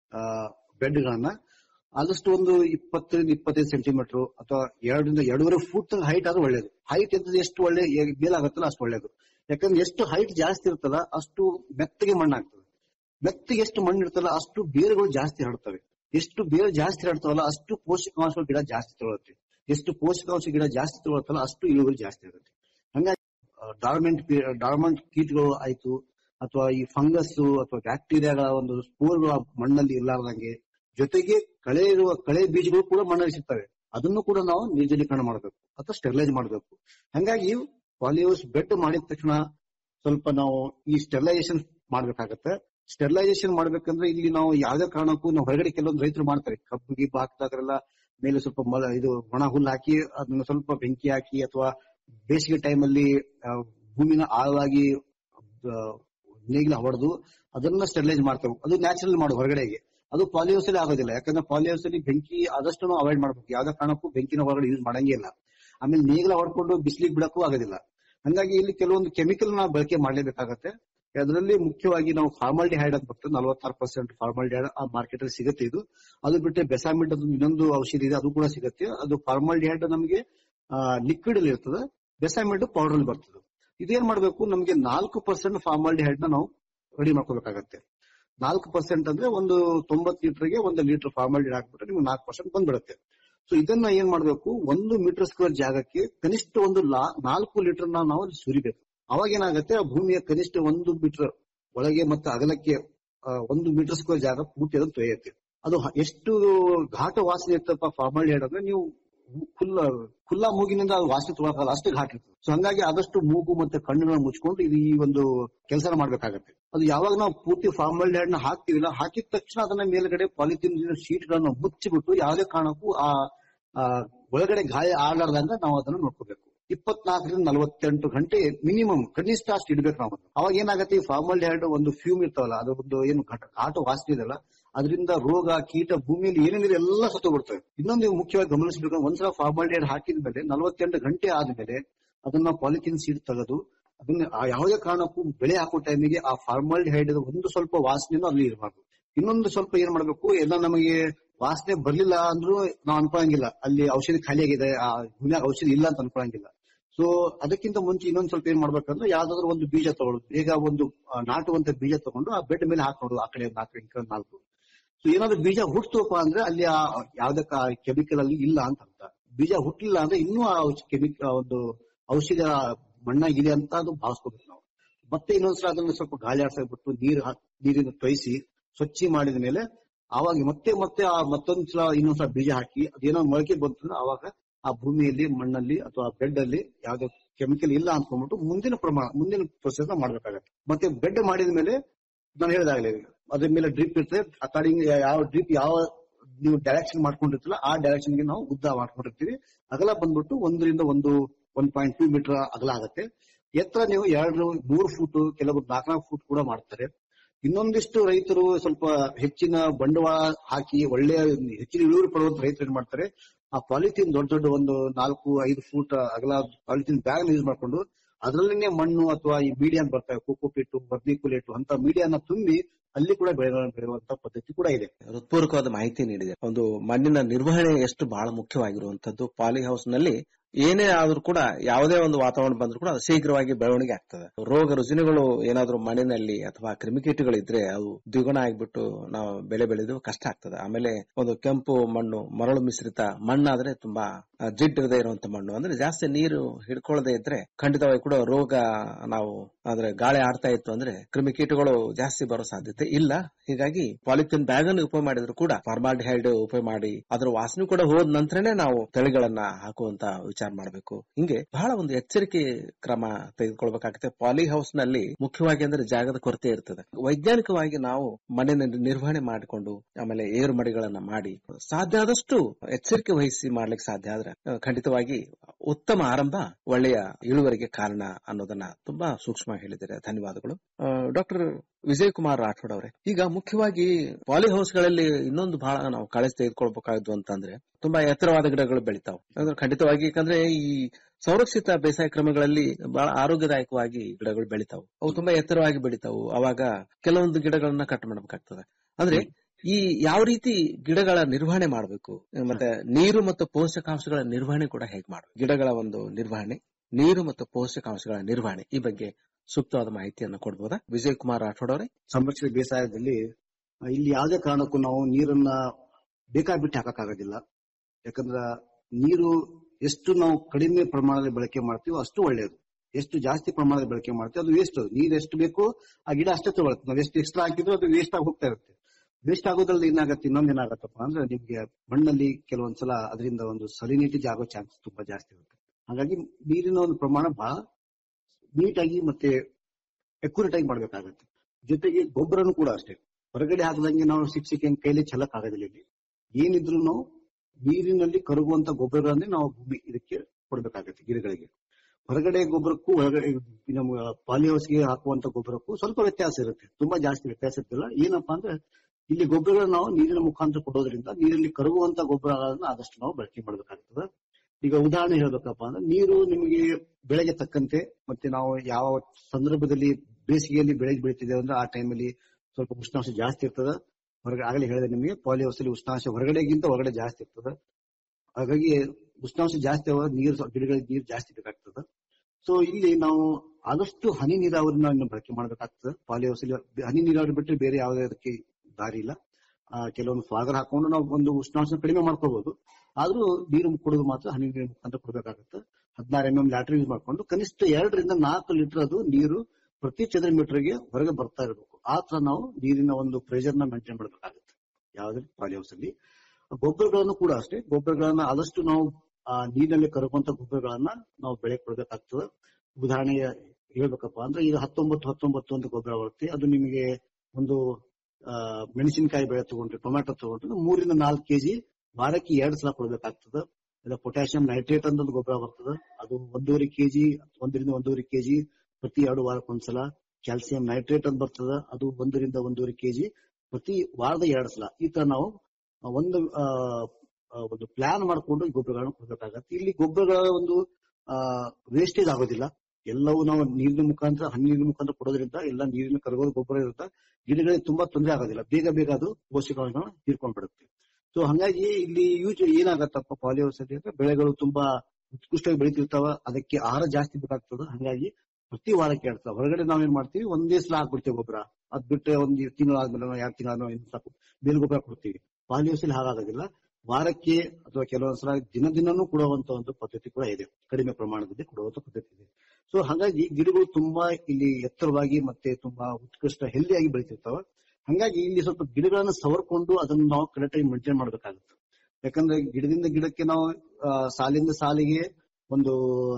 ಬೆಡ್ಗಳನ್ನ ಆದಷ್ಟು ಒಂದು ಇಪ್ಪತ್ತರಿಂದ ಇಪ್ಪತ್ತೈದು ಸೆಂಟಿಮೀಟರ್ ಅಥವಾ ಎರಡರಿಂದ ಎರಡೂವರೆ ಫೂಟ್ ಹೈಟ್ ಆದ್ರೆ ಒಳ್ಳೇದು ಹೈಟ್ ಎಂತದ್ದು ಎಷ್ಟು ಒಳ್ಳೆ ಏ- ಮೇಲಾಗತ್ತಲ್ಲ ಅಷ್ಟು ಒಳ್ಳೇದು ಯಾಕಂದ್ರೆ ಎಷ್ಟು ಹೈಟ್ ಜಾಸ್ತಿ ಇರ್ತಲ್ಲ ಅಷ್ಟು ಮೆತ್ತಗೆ ಮಣ್ಣಾಗ್ತದೆ ಮೆತ್ತಗೆ ಎಷ್ಟು ಮಣ್ಣು ಇರ್ತಲ್ಲ ಅಷ್ಟು ಬೇರುಗಳು ಜಾಸ್ತಿ ಹರಡ್ತವೆ ಎಷ್ಟು ಬೇರು ಜಾಸ್ತಿ ಹರಡ್ತಾವಲ್ಲ ಅಷ್ಟು ಪೋಷಕಾಂಶಗಳು ಗಿಡ ಜಾಸ್ತಿ ತಗೊಳುತ್ತೆ ಎಷ್ಟು ಪೋಷಕಾಂಶ ಗಿಡ ಜಾಸ್ತಿ ತಗೊಳುತ್ತಲ್ಲ ಅಷ್ಟು ಇಳುವರಿ ಜಾಸ್ತಿ ಆಗುತ್ತೆ ಹಂಗಾಗಿ ಡಾರ್ಮೆಂಟ್ ಡಾರ್ಮೆಂಟ್ ಕೀಟಗಳು ಆಯ್ತು ಅಥವಾ ಈ ಫಂಗಸ್ ಅಥವಾ ಬ್ಯಾಕ್ಟೀರಿಯಾಗಳ ಒಂದು ಸ್ಪೋರ್ಗಳು ಆ ಮಣ್ಣಲ್ಲಿ ಇರ್ಲಾರ್ದಂಗೆ ಜೊತೆಗೆ ಕಳೆ ಇರುವ ಕಳೆ ಬೀಜಗಳು ಕೂಡ ಮಣ್ಣಲ್ಲಿ ಸಿಗ್ತವೆ ಅದನ್ನು ಕೂಡ ನಾವು ನಿರ್ಜಲೀಕರಣ ಮಾಡಬೇಕು ಅಥವಾ ಸ್ಟೆರಿಲೈಸ್ ಮಾಡಬೇಕು ಹಂಗಾಗಿ ಪಾಲಿಹೌಸ್ ಬೆಡ್ ಮಾಡಿದ ತಕ್ಷಣ ಸ್ವಲ್ಪ ನಾವು ಈ ಸ್ಟೆರಿಲೈಸೇಷನ್ ಮಾಡ್ಬೇಕಾಗತ್ತೆ ಸ್ಟೆರಿಲೈಸೇಷನ್ ಮಾಡ್ಬೇಕಂದ್ರೆ ಇಲ್ಲಿ ನಾವು ಯಾವ್ದೇ ಕಾರಣಕ್ಕೂ ನಾವು ಹೊರಗಡೆ ಕೆಲವೊಂದು ರೈತರು ಮಾಡ್ತಾರೆ ಕಬ್ಬು ಗಿಬ್ಬು ಹಾಕ್ತಾದ್ರೆಲ್ಲ ಮೇಲೆ ಸ್ವಲ್ಪ ಮಲ ಇದು ಒಣ ಹುಲ್ಲು ಹಾಕಿ ಅದನ್ನ ಸ್ವಲ್ಪ ಬೆಂಕಿ ಹಾಕಿ ಅಥವಾ ಬೇಸಿಗೆ ಟೈಮಲ್ಲಿ ಭೂಮಿನ ಆಳವಾಗಿ ಆ, ನೇಗಿಲ ಹೊಡೆದು ಅದನ್ನ ಸ್ಟೆರಿಲೈಸ್ ಮಾಡ್ತೇವೆ ಅದು ನ್ಯಾಚುರಲ್ ಮಾಡು ಹೊರಗಡೆಗೆ ಅದು ಪಾಲಿಹೌಸ್ ಅಲ್ಲಿ ಆಗೋದಿಲ್ಲ ಯಾಕಂದ್ರೆ ಪಾಲಿಹೌಸ್ ಅಲ್ಲಿ ಬೆಂಕಿ ಆದಷ್ಟು ನಾವು ಅವಾಯ್ಡ್ ಮಾಡ್ಬೇಕು ಯಾವ್ದೇ ಕಾರಣಕ್ಕೂ ಬೆಂಕಿನ ಹೊರಗಡೆ ಯೂಸ್ ಮಾಡಂಗಿಲ್ಲ ಆಮೇಲೆ ನೇಗಿಲ ಹೊಡ್ಕೊಂಡು ಬಿಸಿಲಿಗೆ ಬಿಡಕ್ಕೂ ಆಗೋದಿಲ್ಲ ಹಂಗಾಗಿ ಇಲ್ಲಿ ಕೆಲವೊಂದು ಕೆಮಿಕಲ್ ನಾವು ಬಳಕೆ ಮಾಡಲೇಬೇಕಾಗತ್ತೆ ಅದರಲ್ಲಿ ಮುಖ್ಯವಾಗಿ ನಾವು ಫಾರ್ಮಾಲ್ಡಿಹೈಡ್ ಅಂತ ಬರ್ತದೆ ನಲವತ್ತಾರು ಪರ್ಸೆಂಟ್ ಫಾರ್ಮಾಲ್ಡಿಹೈಡ್ ಆ ಮಾರ್ಕೆಟ್ ಅಲ್ಲಿ ಸಿಗುತ್ತೆ ಇದು ಅದು ಬಿಟ್ಟರೆ ಬೆಸಾಮಿಡ್ ಅಂತ ಇನ್ನೊಂದು ಔಷಧಿ ಇದೆ ಅದು ಕೂಡ ಸಿಗುತ್ತೆ ಅದು ಫಾರ್ಮಾಲ್ಡಿಹೈಡ್ ನಮಗೆ ಲಿಕ್ವಿಡ್ ಅಲ್ಲಿ ಇರ್ತದೆ ಬೆಸಾಮಿಡ್ ಪೌಡರ್ ಅಲ್ಲಿ ಬರ್ತದೆ ಇದೇನ್ ಮಾಡ್ಬೇಕು ನಮಗೆ ನಾಲ್ಕು ಪರ್ಸೆಂಟ್ ಫಾರ್ಮಾಲ್ಡಿಹೈಡ್ ನ ನಾವು ರೆಡಿ ಮಾಡ್ಕೋಬೇಕಾಗತ್ತೆ ನಾಲ್ಕು ಪರ್ಸೆಂಟ್ ಅಂದ್ರೆ ಒಂದು ತೊಂಬತ್ತು ಲೀಟರ್ಗೆ ಒಂದು ಲೀಟರ್ ಫಾರ್ಮಾಲ್ಡಿಹೈಡ್ ಹಾಕ್ಬಿಟ್ರೆ ನಿಮ್ಗೆ ನಾಲ್ಕು ಪರ್ಸೆಂಟ್ ಬಂದ್ಬಿಡುತ್ತೆ ಸೊ ಇದನ್ನ ಏನ್ ಮಾಡ್ಬೇಕು ಒಂದು ಮೀಟರ್ ಸ್ಕ್ವೇರ್ ಜಾಗಕ್ಕೆ ಕನಿಷ್ಠ ಒಂದು ಲಾ- ನಾಲ್ಕು ಲೀಟರ್ ನಾವು ಅಲ್ಲಿ ಸುರಿಬೇಕು ಅವಾಗ ಏನಾಗುತ್ತೆ ಆ ಭೂಮಿಯ ಕನಿಷ್ಠ ಒಂದು ಮೀಟರ್ ಒಳಗೆ ಮತ್ತು ಅಗಲಕ್ಕೆ ಆ, ಒಂದು ಮೀಟರ್ ಸ್ಕ್ವೇರ್ ಜಾಗ ಪೂರ್ತಿ ಅದನ್ನು ತೊಳೆಯುತ್ತೆ ಅದು ಹ- ಎಷ್ಟು ಘಾಟ ವಾಸನೆ ಇರ್ತಪ್ಪ ಫಾರ್ಮಾಲ್ಡಿಹೈಡ್ ಅಂದ್ರೆ ನೀವು ಖುಲ್ಲ ಖುಲ್ಲಾ ಮೂಗಿನಿಂದ ಅದು ವಾಸನೆ ತೊಗೊಳಕಲ್ಲ ಅಷ್ಟು ಘಾಟ್ ಇರ್ತದೆ ಸೊ ಹಂಗಾಗಿ ಆದಷ್ಟು ಮೂಗು ಮತ್ತೆ ಕಣ್ಣುಗಳನ್ನ ಮುಚ್ಕೊಂಡು ಇದು ಈ ಒಂದು ಕೆಲಸ ಮಾಡ್ಬೇಕಾಗತ್ತೆ ಅದು ಯಾವಾಗ ನಾವು ಪೂರ್ತಿ ಫಾರ್ಮಾಲ್ಡಿಹೈಡ್ ನ ಹಾಕ್ತಿವಿಲ್ಲ ಹಾಕಿದ ತಕ್ಷಣ ಅದನ್ನ ಮೇಲ್ಗಡೆ ಪಾಲಿಥಿನ್ ಶೀಟ್ ಗಳನ್ನ ಮುಚ್ಚಿಬಿಟ್ಟು ಯಾವುದೇ ಕಾರಣಕ್ಕೂ ಆ ಆ ಒಳಗಡೆ ಗಾಯ ಆಗಲಾರ್ದಂಗ ನಾವು ಅದನ್ನ ನೋಡ್ಕೋಬೇಕು ಇಪ್ಪತ್ನಾಲ್ಕರಿಂದ ನಲವತ್ತೆಂಟು ಗಂಟೆ ಮಿನಿಮಮ್ ಕನಿಷ್ಠ ಅಷ್ಟು ಇಡ್ಬೇಕು ನಾವು ಅವಾಗ ಏನಾಗುತ್ತೆ ಈ ಫಾರ್ಮಲ್ ಹ್ಯಾಡ್ ಒಂದು ಫ್ಯೂಮ್ ಇರ್ತಾವಲ್ಲ ಅದು ಒಂದು ಏನು ಘಟ- ಕಾಟ ವಾಸನೆ ಇದೆಯಲ್ಲ ಅದರಿಂದ ರೋಗ ಕೀಟ ಭೂಮಿಯಲ್ಲಿ ಏನೇನಿದೆ ಎಲ್ಲ ಸತ್ತು ಬಿಡ್ತವೆ ಇನ್ನೊಂದು ನೀವು ಮುಖ್ಯವಾಗಿ ಗಮನಿಸಬೇಕು ಒಂದ್ಸಲ ಫಾರ್ಮಲ್ ಹ್ಯಾಡ್ ಹಾಕಿದ ಮೇಲೆ ನಲವತ್ತೆಂಟು ಗಂಟೆ ಆದ್ಮೇಲೆ ಅದನ್ನ ಪಾಲಿಥಿನ್ ಸೀಟ್ ತೆಗೆದು ಅದನ್ನ ಆ ಯಾವುದೇ ಕಾರಣಕ್ಕೂ ಬೆಳೆ ಹಾಕೋ ಟೈಮಿಗೆ ಆ ಫಾರ್ಮಲ್ ಹೈಡ್ ಒಂದು ಸ್ವಲ್ಪ ವಾಸನೆನೂ ಅಲ್ಲಿ ಇರಬಾರ್ದು ಇನ್ನೊಂದು ಸ್ವಲ್ಪ ಏನ್ ಮಾಡ್ಬೇಕು ಎಲ್ಲ ನಮಗೆ ವಾಸನೆ ಬರ್ಲಿಲ್ಲ ಅಂದ್ರೂ ನಾವು ಅನ್ಕೊಳಂಗಿಲ್ಲ ಅಲ್ಲಿ ಔಷಧಿ ಖಾಲಿ ಆಗಿದೆ ಆ ಗುನ್ಯಾಗ ಔಷಧಿ ಇಲ್ಲ ಅಂತ ಅನ್ಕೊಳಂಗಿಲ್ಲ ಸೊ ಅದಕ್ಕಿಂತ ಮುಂಚೆ ಇನ್ನೊಂದ್ ಸ್ವಲ್ಪ ಏನ್ ಮಾಡ್ಬೇಕಂದ್ರೆ ಯಾವ್ದಾದ್ರು ಒಂದು ಬೀಜ ತಗೊಳ್ಳೋದು ಈಗ ಒಂದು ಆ, ನಾಟುವಂತ ಬೀಜ ತಗೊಂಡು ಆ ಬೆಡ್ ಮೇಲೆ ಹಾಕೋದು ಆ ಕಡೆ ನಾಲ್ಕು ಈ ಕಡೆ ನಾಲ್ಕು ಸೊ ಏನಾದ್ರು ಬೀಜ ಹುಟ್ಟುತ್ತಪ್ಪ ಅಂದ್ರೆ ಅಲ್ಲಿ ಆ ಯಾವ್ದೇ ಕೆಮಿಕಲ್ ಅಲ್ಲಿ ಇಲ್ಲ ಅಂತ ಅರ್ಥ ಬೀಜ ಹುಟ್ಟಿಲ್ಲ ಅಂದ್ರೆ ಇನ್ನೂ ಆ ಕೆಮಿಕಲ್ ಒಂದು ಔಷಧ ಮಣ್ಣಾಗಿದೆ ಅಂತ ಅದು ಭಾವಿಸ್ಕೋಬೇಕು ನಾವು ಮತ್ತೆ ಇನ್ನೊಂದ್ಸಲ ಅದನ್ನ ಸ್ವಲ್ಪ ಗಾಳಿ ಆಡ್ಸಾಕ್ಬಿಟ್ಟು ನೀರು ಹಾಕ್- ನೀರಿನ ತೊಯಿಸಿ ಸ್ವಚ್ಛ ಮಾಡಿದ ಮೇಲೆ ಆವಾಗ ಮತ್ತೆ ಮತ್ತೆ ಆ ಮತ್ತೊಂದ್ ಸಲ ಇನ್ನೊಂದ್ಸಲ ಬೀಜ ಹಾಕಿ ಅದೇನೋ ಮೊಳಕೆ ಬಂತು ಆವಾಗ ಆ ಭೂಮಿಯಲ್ಲಿ ಮಣ್ಣಲ್ಲಿ ಅಥವಾ ಬೆಡ್ ಅಲ್ಲಿ ಯಾವ್ದು ಕೆಮಿಕಲ್ ಇಲ್ಲ ಅನ್ಕೊಂಡ್ಬಿಟ್ಟು ಮುಂದಿನ ಪ್ರಮಾಣ ಮುಂದಿನ ಪ್ರೊಸೆಸ್ ಮಾಡ್ಬೇಕಾಗತ್ತೆ ಮತ್ತೆ ಬೆಡ್ ಮಾಡಿದ ಮೇಲೆ ನಾನು ಹೇಳಿದಾಗಲೇ ಅದ್ರ ಮೇಲೆ ಡ್ರಿಪ್ ಇರ್ತದೆ ಅಕಾರ್ಡಿಂಗ್ ಯಾವ ಡ್ರಿಪ್ ಯಾವ ನೀವು ಡೈರೆಕ್ಷನ್ ಮಾಡ್ಕೊಂಡಿರ್ತಿಲ್ಲ ಆ ಡೈರೆಕ್ಷನ್ ಗೆ ನಾವು ಉದ್ದ ಮಾಡ್ಕೊಂಡಿರ್ತೀವಿ ಅಗಲ ಬಂದ್ಬಿಟ್ಟು ಒಂದರಿಂದ ಒಂದು ಒನ್ ಪಾಯಿಂಟ್ ಟೂ ಮೀಟರ್ ಅಗಲ ಆಗತ್ತೆ ಎತ್ತರ ನೀವು ಎರಡು ಮೂರು ಫೂಟ್ ಕೆಲವರು ನಾಲ್ಕು ಫೂಟ್ ಕೂಡ ಮಾಡ್ತಾರೆ ಇನ್ನೊಂದಿಷ್ಟು ರೈತರು ಸ್ವಲ್ಪ ಹೆಚ್ಚಿನ ಬಂಡವಾಳ ಹಾಕಿ ಒಳ್ಳೆಯ ಹೆಚ್ಚಿನ ಇಳುವರಿ ಪಡುವಂತ ರೈತರು ಏನ್ ಮಾಡ್ತಾರೆ ಆ ಪಾಲಿಥೀನ್ ದೊಡ್ಡ ದೊಡ್ಡ ಒಂದು ನಾಲ್ಕು ಐದು ಫೂಟ್ ಅಗಲ ಪಾಲಿಥೀನ್ ಬ್ಯಾಗ್ ಯೂಸ್ ಮಾಡ್ಕೊಂಡು ಅದರಲ್ಲಿನೇ ಮಣ್ಣು ಅಥವಾ ಈ ಮೀಡಿಯನ್ ಬರ್ತವೆ ಕೋಕೋ ಪಿಟ್ಟು ಬರ್ನಿಕುಲೇಟು ಅಂತ ಮೀಡಿಯಾನ ತುಂಬಿ ಅಲ್ಲಿ ಕೂಡ ಬೆಳೆ ಬೆಳೆಯುವಂತ ಪದ್ಧತಿ ಕೂಡ ಇದೆ ಹೃತ್ಪೂರ್ವಕವಾದ ಮಾಹಿತಿ ನೀಡಿದೆ ಒಂದು ಮಣ್ಣಿನ ನಿರ್ವಹಣೆ ಎಷ್ಟು ಬಹಳ ಮುಖ್ಯವಾಗಿರುವಂತದ್ದು ಪಾಲಿ ಹೌಸ್ ನಲ್ಲಿ ಏನೇ ಆದ್ರೂ ಕೂಡ ಯಾವುದೇ ಒಂದು ವಾತಾವರಣ ಬಂದ್ರೂ ಕೂಡ ಅದು ಶೀಘ್ರವಾಗಿ ಬೆಳವಣಿಗೆ ಆಗ್ತದೆ ರೋಗ ರುಜಿನಗಳು ಏನಾದ್ರೂ ಮಣ್ಣಿನಲ್ಲಿ ಅಥವಾ ಕ್ರಿಮಿಕೀಟಗಳು ಇದ್ರೆ ಅವು ದ್ವಿಗುಣ ಆಗ್ಬಿಟ್ಟು ನಾವು ಬೆಳೆ ಬೆಳೆದು ಕಷ್ಟ ಆಗ್ತದೆ ಆಮೇಲೆ ಒಂದು ಕೆಂಪು ಮಣ್ಣು ಮರಳು ಮಿಶ್ರಿತ ಮಣ್ಣಾದ್ರೆ ತುಂಬಾ ಆ, ಜಿಡ್ಡದೇ ಇರುವಂತ ಮಣ್ಣು ಅಂದ್ರೆ ಜಾಸ್ತಿ ನೀರು ಹಿಡ್ಕೊಳ್ಳದೆ ಇದ್ರೆ ಖಂಡಿತವಾಗಿ ಕೂಡ ರೋಗ ನಾವು ಅಂದ್ರೆ ಗಾಳಿ ಆಡ್ತಾ ಇತ್ತು ಅಂದ್ರೆ ಕ್ರಿಮಿಕೀಟಗಳು ಜಾಸ್ತಿ ಬರೋ ಸಾಧ್ಯತೆ ಇಲ್ಲ ಹೀಗಾಗಿ ಪಾಲಿಥಿನ್ ಬ್ಯಾಗ್ ಅನ್ನು ಉಪಯೋಗ ಮಾಡಿದ್ರು ಕೂಡ ಫಾರ್ಮಾಲ್ಡಿಹೈಡ್ ಉಪಯೋಗ ಮಾಡಿ ಅದರ ವಾಸನೆ ಕೂಡ ಹೋದ ನಂತರನೇ ನಾವು ತಳಿಗಳನ್ನ ಹಾಕುವಂತ ವಿಚಾರ ಮಾಡಬೇಕು ಹಿಂಗೆ ಬಹಳ ಒಂದು ಎಚ್ಚರಿಕೆ ಕ್ರಮ ತೆಗೆದುಕೊಳ್ಬೇಕಾಗುತ್ತೆ ಪಾಲಿ ಹೌಸ್ ನಲ್ಲಿ ಮುಖ್ಯವಾಗಿ ಅಂದ್ರೆ ಜಾಗದ ಕೊರತೆ ಇರ್ತದೆ ವೈಜ್ಞಾನಿಕವಾಗಿ ನಾವು ಮಣ್ಣಿನ ನಿರ್ವಹಣೆ ಮಾಡಿಕೊಂಡು ಆಮೇಲೆ ಏರು ಮಡಿಗಳನ್ನ ಮಾಡಿ ಸಾಧ್ಯ ಆದಷ್ಟು ಎಚ್ಚರಿಕೆ ವಹಿಸಿ ಮಾಡ್ಲಿಕ್ಕೆ ಸಾಧ್ಯ ಆದ್ರೆ ಆ, ಖಂಡಿತವಾಗಿ ಉತ್ತಮ ಆರಂಭ ಒಳ್ಳೆಯ ಇಳುವರಿಗೆ ಕಾರಣ ಅನ್ನೋದನ್ನ ತುಂಬಾ ಸೂಕ್ಷ್ಮ ಹೇಳಿದ್ದಾರೆ ಧನ್ಯವಾದಗಳು ಡಾಕ್ಟರ್ ವಿಜಯ್ ಕುಮಾರ್ ರಾಠೋಡ್ ಅವರೇ ಈಗ ಮುಖ್ಯವಾಗಿ ಪಾಲಿ ಹೌಸ್ ಗಳಲ್ಲಿ ಇನ್ನೊಂದು ಬಹಳ ನಾವು ಕಾಳಜಿ ತೆಗೆದುಕೊಳ್ಬೇಕಾದ್ದು ಅಂತಂದ್ರೆ ತುಂಬಾ ಎತ್ತರವಾದ ಗಿಡಗಳು ಬೆಳಿತಾವ್ ಅಂದ್ರೆ ಖಂಡಿತವಾಗಿ ಯಾಕಂದ್ರೆ ಈ ಸಂರಕ್ಷಿತ ಬೇಸಾಯ ಕ್ರಮಗಳಲ್ಲಿ ಬಹಳ ಆರೋಗ್ಯದಾಯಕವಾಗಿ ಗಿಡಗಳು ಬೆಳಿತಾವು ಅವು ತುಂಬಾ ಎತ್ತರವಾಗಿ ಬೆಳಿತಾವು ಅವಾಗ ಕೆಲವೊಂದು ಗಿಡಗಳನ್ನ ಕಟ್ ಮಾಡ್ಬೇಕಾಗ್ತದೆ ಅಂದ್ರೆ ಈ ಯಾವ ರೀತಿ ಗಿಡಗಳ ನಿರ್ವಹಣೆ ಮಾಡಬೇಕು ಮತ್ತೆ ನೀರು ಮತ್ತು ಪೋಷಕಾಂಶಗಳ ನಿರ್ವಹಣೆ ಕೂಡ ಹೇಗೆ ಮಾಡಬೇಕು ಗಿಡಗಳ ಒಂದು ನಿರ್ವಹಣೆ ನೀರು ಮತ್ತು ಪೋಷಕಾಂಶಗಳ ನಿರ್ವಹಣೆ ಈ ಬಗ್ಗೆ ಸೂಕ್ತವಾದ ಮಾಹಿತಿಯನ್ನು ಕೊಡ್ಬೋದಾ ವಿಜಯ್ ಕುಮಾರ್ ರಾಠೋಡ್ ಅವರೇ ಸಂರಕ್ಷಿತ ಬೇಸಾಯದಲ್ಲಿ ಆ, ಇಲ್ಲಿ ಯಾವುದೇ ಕಾರಣಕ್ಕೂ ನಾವು ನೀರನ್ನ ಬೇಕಾಬಿಟ್ಟು ಹಾಕಕ್ಕಾಗೋದಿಲ್ಲ ಯಾಕಂದ್ರ ನೀರು ಎಷ್ಟು ನಾವು ಕಡಿಮೆ ಪ್ರಮಾಣದಲ್ಲಿ ಬಳಕೆ ಮಾಡ್ತೀವೋ ಅಷ್ಟು ಒಳ್ಳೆಯದು ಎಷ್ಟು ಜಾಸ್ತಿ ಪ್ರಮಾಣದಲ್ಲಿ ಬಳಕೆ ಮಾಡ್ತೀವಿ ಅದು ವೇಸ್ಟ್ ನೀರು ಎಷ್ಟು ಬೇಕೋ ಆ ಗಿಡ ಅಷ್ಟೇ ತಗೊಳುತ್ತೆ ನಾವು ಎಷ್ಟು ಎಕ್ಸ್ಟ್ರಾ ಹಾಕಿದ್ರು ಅದು ವೇಸ್ಟ್ ಆಗಿ ಹೋಗ್ತಾ ಇರುತ್ತೆ ವೇಸ್ಟ್ ಆಗೋದ್ರಲ್ಲಿ ಏನಾಗತ್ತೆ ಇನ್ನೊಂದ್ ಏನಾಗತ್ತಪ್ಪ ಅಂದ್ರೆ ನಿಮ್ಗೆ ಮಣ್ಣಲ್ಲಿ ಕೆಲವೊಂದ್ಸಲ ಅದರಿಂದ ಒಂದು ಸಲಿನಿಟಿ ಆಗೋ ಚಾನ್ಸ್ ತುಂಬಾ ಜಾಸ್ತಿ ಇರುತ್ತೆ ಹಾಗಾಗಿ ನೀರಿನ ಒಂದು ಪ್ರಮಾಣ ಬಹಳ ನೀಟಾಗಿ ಮತ್ತೆ ಅಕ್ಯುರೇಟ್ ಆಗಿ ಮಾಡ್ಬೇಕಾಗತ್ತೆ ಜೊತೆಗೆ ಗೊಬ್ಬರನು ಕೂಡ ಅಷ್ಟೇ ಹೊರಗಡೆ ಹಾಕದಂಗೆ ನಾವು ಸಿಕ್ ಸಿಕ್ಕ ಕೈಲಿ ಚೆಲ್ಲಕ್ ಆಗೋದಿಲ್ಲ ಇಲ್ಲಿ ಏನಿದ್ರು ನಾವು ನೀರಿನಲ್ಲಿ ಕರಗುವಂತ ಗೊಬ್ಬರಗಳನ್ನೇ ನಾವು ಭೂಮಿ ಇದಕ್ಕೆ ಕೊಡ್ಬೇಕಾಗತ್ತೆ ಗಿಡಗಳಿಗೆ ಹೊರಗಡೆ ಗೊಬ್ಬರಕ್ಕೂ ಒಳಗಡೆ ನಮ್ಮ ಪಾಲಿ ಹೌಸ್ಗೆ ಹಾಕುವಂತ ಗೊಬ್ಬರಕ್ಕೂ ಸ್ವಲ್ಪ ವ್ಯತ್ಯಾಸ ಇರುತ್ತೆ ತುಂಬಾ ಜಾಸ್ತಿ ವ್ಯತ್ಯಾಸ ಇರ್ತಿಲ್ಲ ಏನಪ್ಪಾ ಅಂದ್ರೆ ಇಲ್ಲಿ ಗೊಬ್ಬರಗಳನ್ನ ನಾವು ನೀರಿನ ಮುಖಾಂತರ ಕೊಡೋದ್ರಿಂದ ನೀರಲ್ಲಿ ಕರಗುವಂತ ಗೊಬ್ಬರಗಳನ್ನ ಆದಷ್ಟು ನಾವು ಬಳಕೆ ಮಾಡಬೇಕಾಗ್ತದೆ ಈಗ ಉದಾಹರಣೆ ಹೇಳ್ಬೇಕಪ್ಪ ಅಂದ್ರೆ ನೀರು ನಿಮಗೆ ಬೆಳೆಗೆ ತಕ್ಕಂತೆ ಮತ್ತೆ ನಾವು ಯಾವ ಸಂದರ್ಭದಲ್ಲಿ ಬೇಸಿಗೆಯಲ್ಲಿ ಬೆಳೆ ಬೆಳಿತಿದ್ದೇವೆ ಅಂದ್ರೆ ಆ ಟೈಮಲ್ಲಿ ಸ್ವಲ್ಪ ಉಷ್ಣಾಂಶ ಜಾಸ್ತಿ ಇರ್ತದೆ ಹೊರಗಡೆ ಆಗಲೇ ಹೇಳಿದೆ ನಿಮಗೆ ಪಾಲಿ ಹೌಸಲ್ಲಿ ಉಷ್ಣಾಂಶ ಹೊರಗಡೆಗಿಂತ ಹೊರಗಡೆ ಜಾಸ್ತಿ ಇರ್ತದೆ ಹಾಗಾಗಿ ಉಷ್ಣಾಂಶ ಜಾಸ್ತಿ ಆಗುವಾಗ ನೀರು ಸ್ವಲ್ಪ ಗಿಡಗಳಿಗೆ ನೀರು ಜಾಸ್ತಿ ಬೇಕಾಗ್ತದೆ ಸೊ ಇಲ್ಲಿ ನಾವು ಆದಷ್ಟು ಹನಿ ನೀರಾವರಿನ ಇನ್ನು ಬಳಕೆ ಮಾಡಬೇಕಾಗ್ತದೆ ಪಾಲಿ ಹೌಸಲ್ಲಿ ಹನಿ ನೀರಾವರಿ ಬಿಟ್ಟರೆ ಬೇರೆ ಯಾವುದೇ ಅದಕ್ಕೆ ದಾರಿ ಇಲ್ಲ ಆ, ಕೆಲವೊಂದು ಫಾಗರ್ ಹಾಕೊಂಡು ನಾವು ಒಂದು ಉಷ್ಣಾಂಶ ಕಡಿಮೆ ಮಾಡ್ಕೋಬಹುದು ಆದ್ರೂ ನೀರು ಕೊಡೋದು ಮಾತ್ರ ಹನಿ ನೀರು ಮುಖಾಂತರ ಕೊಡಬೇಕಾಗುತ್ತೆ ಹದಿನಾರು ಎಂ ಎಂ ಲ್ಯಾಟ್ರ್ ಯೂಸ್ ಮಾಡ್ಕೊಂಡು ಕನಿಷ್ಠ ಎರಡರಿಂದ ನಾಲ್ಕು ಲೀಟರ್ ಅದು ನೀರು ಪ್ರತಿ ಚದರ ಮೀಟರ್ಗೆ ಹೊರಗೆ ಬರ್ತಾ ಇರಬೇಕು ಆ ತರ ನಾವು ನೀರಿನ ಒಂದು ಪ್ರೆಷರ್ ನ ಮೇಂಟೈನ್ ಮಾಡಬೇಕಾಗುತ್ತೆ ಯಾವುದೇ ಪಾಲಿ ಹೌಸ್ ಅಲ್ಲಿ ಗೊಬ್ಬರಗಳನ್ನು ಕೂಡ ಅಷ್ಟೇ ಗೊಬ್ಬರಗಳನ್ನ ಆದಷ್ಟು ನಾವು ಆ ನೀರಿನಲ್ಲಿ ಕರಗುವಂತ ಗೊಬ್ಬರಗಳನ್ನ ನಾವು ಬೆಳೆ ಕೊಡಬೇಕಾಗ್ತದೆ ಉದಾಹರಣೆಗೆ ಹೇಳ್ಬೇಕಪ್ಪ ಅಂದ್ರೆ ಈಗ ಹತ್ತೊಂಬತ್ತು ಹತ್ತೊಂಬತ್ತು ಅಂತ ಗೊಬ್ಬರ ಬರುತ್ತೆ ಅದು ನಿಮಗೆ ಒಂದು ಆ, ಮೆಣಸಿನಕಾಯಿ ಬೆಳೆ ತಗೊಂಡ್ರೆ ಟೊಮ್ಯಾಟೊ ತಗೊಂಡ್ರೆ ಮೂರಿಂದ ನಾಲ್ಕು ಕೆಜಿ ವಾರಕ್ಕೆ ಎರಡು ಸಲ ಕೊಡ್ಬೇಕಾಗ್ತದೆ ಇಲ್ಲ ಪೊಟ್ಯಾಷಿಯಂ ನೈಟ್ರೇಟ್ ಅಂತ ಒಂದು ಗೊಬ್ಬರ ಬರ್ತದೆ ಅದು ಒಂದೂವರೆ ಕೆಜಿ ಒಂದರಿಂದ ಒಂದೂವರೆ ಕೆಜಿ ಪ್ರತಿ ಎರಡು ವಾರಕ್ಕೊಂದ್ಸಲ ಕ್ಯಾಲ್ಸಿಯಂ ನೈಟ್ರೇಟ್ ಅಂತ ಬರ್ತದೆ ಅದು ಒಂದರಿಂದ ಒಂದೂವರೆ ಕೆಜಿ ಪ್ರತಿ ವಾರದ ಎರಡು ಸಲ ಈ ತರ ನಾವು ಆ, ಒಂದು ಆ, ಆ, ಒಂದು ಪ್ಲಾನ್ ಮಾಡಿಕೊಂಡು ಈ ಗೊಬ್ಬರಗಳನ್ನು ಕೊಡಬೇಕಾಗತ್ತೆ ಇಲ್ಲಿ ಗೊಬ್ಬರಗಳ ಒಂದು ವೇಸ್ಟೇಜ್ ಆಗೋದಿಲ್ಲ ಎಲ್ಲವೂ ನಾವು ನೀರಿನ ಮುಖಾಂತರ ಹಣ್ಣಿನ ಮುಖಾಂತರ ಕೊಡೋದ್ರಿಂದ ಎಲ್ಲ ನೀರಿನ ಕರಗೋದು ಗೊಬ್ಬರ ಇರುತ್ತೆ ಗಿಡಗಳಿಗೆ ತುಂಬಾ ತೊಂದರೆ ಆಗೋದಿಲ್ಲ ಬೇಗ ಬೇಗ ಅದು ಪೋಷಕಾಂಶಗಳನ್ನ ಹೀರ್ಕೊಂಡ್ಬಿಡುತ್ತೆ ಸೊ ಹಂಗಾಗಿ ಇಲ್ಲಿ ಯೂಸ್ ಏನಾಗತ್ತಪ್ಪ ಪಾಲಿಹೌಸಲ್ಲಿ ಅಂದ್ರೆ ಬೆಳೆಗಳು ತುಂಬಾ ಉತ್ಕೃಷ್ಟವಾಗಿ ಬೆಳಿತಿರ್ತಾವ ಅದಕ್ಕೆ ಆಹಾರ ಜಾಸ್ತಿ ಬೇಕಾಗ್ತದ ಹಂಗಾಗಿ ಪ್ರತಿ ವಾರಕ್ಕೆ ಹೇಳ್ತಾವ ಹೊರಗಡೆ ನಾವೇನ್ ಮಾಡ್ತೀವಿ ಒಂದೇ ಸಲ ಹಾಕ್ಬಿಡ್ತೇವೆ ಗೊಬ್ಬರ ಅದ್ ಬಿಟ್ರೆ ಒಂದ್ ತಿಂಗಳಾದ್ಮೇಲೆ ಎರಡು ತಿಂಗಳಾದ್ಮೇಲೆ ಸಾಕು ಬೇರೆ ಗೊಬ್ಬರ ಕೊಡ್ತೀವಿ ಪಾಲಿಹೌಸಲ್ಲಿ ಹಾಗಾಗೋದಿಲ್ಲ ವಾರಕ್ಕೆ ಅಥವಾ ಕೆಲವೊಂದ್ಸಲ ದಿನ ದಿನನೂ ಕೊಡುವಂತ ಒಂದು ಪದ್ಧತಿ ಕೂಡ ಇದೆ ಕಡಿಮೆ ಪ್ರಮಾಣದಲ್ಲಿ ಕೊಡುವಂತ ಪದ್ಧತಿ ಇದೆ ಸೊ ಹಾಗಾಗಿ ಗಿಡಗಳು ತುಂಬಾ ಇಲ್ಲಿ ಎತ್ತರವಾಗಿ ಮತ್ತೆ ತುಂಬಾ ಉತ್ಕೃಷ್ಟ ಹೆಲ್ದಿಯಾಗಿ ಬೆಳಿತಿರ್ತಾವ ಹಂಗಾಗಿ ಇಲ್ಲಿ ಸ್ವಲ್ಪ ಗಿಡಗಳನ್ನ ಸವರ್ಕೊಂಡು ಅದನ್ನ ನಾವು ಕರೆಕ್ಟ್ ಆಗಿ ಮೇಂಟೈನ್ ಮಾಡ್ಬೇಕಾಗುತ್ತೆ ಯಾಕಂದ್ರೆ ಗಿಡದಿಂದ ಗಿಡಕ್ಕೆ ನಾವು ಆ, ಸಾಲಿಂದ ಸಾಲಿಗೆ ಒಂದು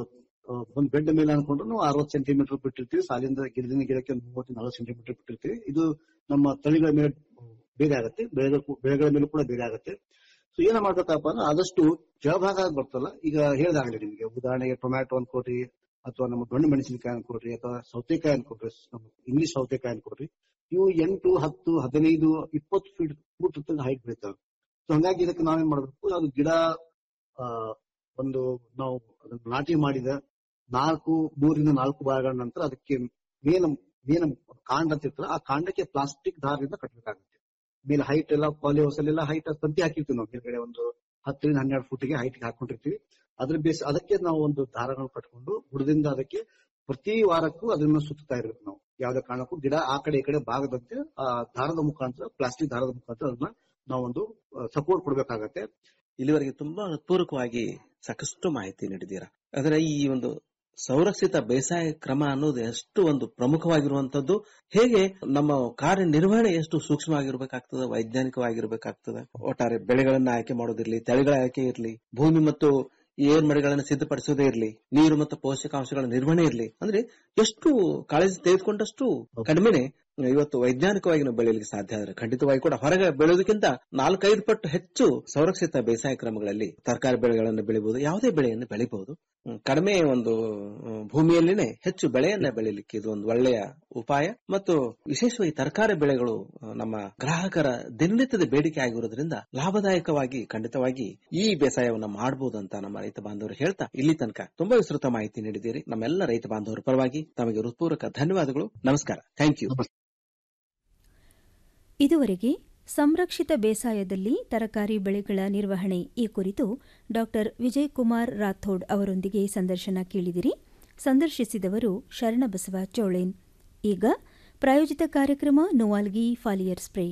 ಆ, ಒಂದು ಬೆಡ್ ಮೇಲೆ ಅನ್ಕೊಂಡ್ರು ನಾವು ಅರವತ್ತು ಸೆಂಟಿಮೀಟರ್ ಬಿಟ್ಟಿರ್ತೀವಿ ಸಾಲಿಂದ ಗಿಡದಿಂದ ಗಿಡಕ್ಕೆ ಒಂದು ಮೂವತ್ತು ನಲವತ್ತು ಸೆಂಟಿಮೀಟರ್ ಬಿಟ್ಟಿರ್ತೀವಿ ಇದು ನಮ್ಮ ತಳಿಗಳ ಮೇಲೆ ಬೇರೆ ಆಗುತ್ತೆ ಬೆಳೆಗಳ ಬೆಳೆಗಳ ಮೇಲೂ ಕೂಡ ಬೇರೆ ಆಗುತ್ತೆ ಸೊ ಏನ ಮಾಡ್ಬೇಕಪ್ಪ ಅಂದ್ರೆ ಆದಷ್ಟು ಕೆಳಭಾಗ ಬರ್ತಲ್ಲ ಈಗ ಹೇಳ್ದಾಗಲಿ ನಿಮಗೆ ಉದಾಹರಣೆಗೆ ಟೊಮ್ಯಾಟೊ ಅನ್ಕೊಡ್ರಿ ಅಥವಾ ನಮ್ಮ ದೊಣ್ಣೆ ಮೆಣಸಿನಕಾಯಿ ಅನ್ಕೊಡ್ರಿ ಅಥವಾ ಸೌತೆಕಾಯಿ ಅನ್ಕೊಡ್ರಿ ನಮ್ಮ ಇಂಗ್ಲಿಷ್ ಸೌತೆಕಾಯಿ ಅನ್ಕೊಡ್ರಿ ಇವು ಎಂಟು ಹತ್ತು ಹದಿನೈದು ಇಪ್ಪತ್ತು ಫೀಟ್ ಫೂಟ್ ಹೈಟ್ ಬೆಳಿತಾವೆ ಸೊ ಹಂಗಾಗಿ ಇದಕ್ಕೆ ನಾವೇನ್ ಮಾಡ್ಬೇಕು ಅದು ಗಿಡ ಆ, ಒಂದು ನಾವು ಅದನ್ನ ನಾಟಿ ಮಾಡಿದ ನಾಲ್ಕು ಮೂರಿಂದ ನಾಲ್ಕು ಭಾಗಗಳ ನಂತರ ಅದಕ್ಕೆ ಮೇನ ಮೇನ ಕಾಂಡ ಅಂತ ಇರ್ತಲ್ಲ ಆ ಕಾಂಡಕ್ಕೆ ಪ್ಲಾಸ್ಟಿಕ್ ದಾರದಿಂದ ಕಟ್ಟಬೇಕಾಗುತ್ತೆ ಮೇಲೆ ಹೈಟ್ ಎಲ್ಲ ಪಾಲಿಹೌಸ್ ಅಲ್ಲೆಲ್ಲ ಹೈಟ್ ತಂತಿ ಹಾಕಿರ್ತೀವಿ ನಾವು ಮೇಲ್ಗಡೆ ಒಂದು ಹತ್ತರಿಂದ ಹನ್ನೆರಡು ಫುಟ್ಗೆ ಹೈಟ್ ಹಾಕೊಂಡಿರ್ತೀವಿ ಅದ್ರ ಬೇಸ್ ಅದಕ್ಕೆ ನಾವು ಒಂದು ದಾರಗಳು ಕಟ್ಕೊಂಡು ಬುಡದಿಂದ ಅದಕ್ಕೆ ಪ್ರತಿ ವಾರಕ್ಕೂ ಅದನ್ನ ಸುತ್ತಾ ಇರ್ಬೇಕು ನಾವು ಯಾವ್ದೇ ಕಾರಣಕ್ಕೂ ಗಿಡ ಆ ಕಡೆ ಈ ಕಡೆ ಭಾಗದಂತೆ ಆ ದಾರದ ಮುಖಾಂತರ ಪ್ಲಾಸ್ಟಿಕ್ ದಾರದ ಮುಖಾಂತರ ಅದನ್ನ ನಾವೊಂದು ಸಪೋರ್ಟ್ ಕೊಡ್ಬೇಕಾಗತ್ತೆ ಇಲ್ಲಿವರೆಗೆ ತುಂಬಾ ಪೂರಕವಾಗಿ ಸಾಕಷ್ಟು ಮಾಹಿತಿ ನೀಡಿದ್ದೀರಾ ಅಂದ್ರೆ ಈ ಒಂದು ಸಂರಕ್ಷಿತ ಬೇಸಾಯ ಕ್ರಮ ಅನ್ನೋದು ಎಷ್ಟು ಒಂದು ಪ್ರಮುಖವಾಗಿರುವಂತದ್ದು ಹೇಗೆ ನಮ್ಮ ಕಾರ್ಯನಿರ್ವಹಣೆ ಎಷ್ಟು ಸೂಕ್ಷ್ಮವಾಗಿರ್ಬೇಕಾಗ್ತದೆ ವೈಜ್ಞಾನಿಕವಾಗಿರ್ಬೇಕಾಗ್ತದೆ ಒಟ್ಟಾರೆ ಬೆಳೆಗಳನ್ನ ಆಯ್ಕೆ ಮಾಡೋದಿರ್ಲಿ ತಳಿಗಳ ಆಯ್ಕೆ ಇರ್ಲಿ ಭೂಮಿ ಮತ್ತು ಏರ್ ಮಡಿಗಳನ್ನ ಸಿದ್ಧಪಡಿಸೋದೇ ಇರ್ಲಿ ನೀರು ಮತ್ತು ಪೋಷಕಾಂಶಗಳ ನಿರ್ವಹಣೆ ಇರ್ಲಿ ಅಂದ್ರೆ ಎಷ್ಟು ಕಾಳಜಿ ತೆಗೆದುಕೊಂಡಷ್ಟು ಕಡಿಮೆನೆ ಇವತ್ತು ವೈಜ್ಞಾನಿಕವಾಗಿ ನಾವು ಬೆಳೆಯಲಿಕ್ಕೆ ಸಾಧ್ಯ ಆದ್ರೆ ಖಂಡಿತವಾಗಿ ಕೂಡ ಹೊರಗೆ ಬೆಳೆಯೋದಕ್ಕಿಂತ ನಾಲ್ಕೈದು ಪಟ್ಟು ಹೆಚ್ಚು ಸಂರಕ್ಷಿತ ಬೇಸಾಯ ಕ್ರಮಗಳಲ್ಲಿ ತರಕಾರಿ ಬೆಳೆಗಳನ್ನು ಬೆಳಿಬಹುದು ಯಾವುದೇ ಬೆಳೆಯನ್ನು ಬೆಳಿಬಹುದು ಹ್ಮ್, ಕಡಿಮೆ ಒಂದು ಹ್ಮ್, ಭೂಮಿಯಲ್ಲಿನೇ ಹೆಚ್ಚು ಬೆಳೆಯನ್ನ ಬೆಳಿಲಿಕ್ಕೆ ಇದು ಒಂದು ಒಳ್ಳೆಯ ಉಪಾಯ ಮತ್ತು ವಿಶೇಷವಾಗಿ ತರಕಾರಿ ಬೆಳೆಗಳು ಆ, ನಮ್ಮ ಗ್ರಾಹಕರ ದಿನನಿತ್ಯದ ಬೇಡಿಕೆ ಆಗಿರೋದ್ರಿಂದ ಲಾಭದಾಯಕವಾಗಿ ಖಂಡಿತವಾಗಿ ಈ ಬೇಸಾಯವನ್ನ ಮಾಡಬಹುದು ಅಂತ ನಮ್ಮ ರೈತ ಬಾಂಧವರು ಹೇಳ್ತಾ ಇಲ್ಲಿ ತನಕ ತುಂಬಾ ವಿಸ್ತೃತ ಮಾಹಿತಿ ನೀಡಿದ್ದೀರಿ ನಮ್ಮೆಲ್ಲ ರೈತ ಬಾಂಧವರ ಪರವಾಗಿ ತಮಗೆ ಹೃತ್ಪೂರ್ವಕ ಧನ್ಯವಾದಗಳು ನಮಸ್ಕಾರ ಥ್ಯಾಂಕ್ ಯು ಇದುವರೆಗೆ ಸಂರಕ್ಷಿತ ಬೇಸಾಯದಲ್ಲಿ ತರಕಾರಿ ಬೆಳೆಗಳ ನಿರ್ವಹಣೆ ಈ ಕುರಿತು ಡಾಕ್ಟರ್ ವಿಜಯಕುಮಾರ್ ರಾಥೋಡ್ ಅವರೊಂದಿಗೆ ಸಂದರ್ಶನ ಕೇಳಿದಿರಿ ಸಂದರ್ಶಿಸಿದವರು ಶರಣಬಸವ ಚೋಳೇನ್ ಈಗ ಪ್ರಾಯೋಜಿತ ಕಾರ್ಯಕ್ರಮ ನೋವಾಲ್ಗಿ ಫಾಲಿಯರ್ ಸ್ಪ್ರೇ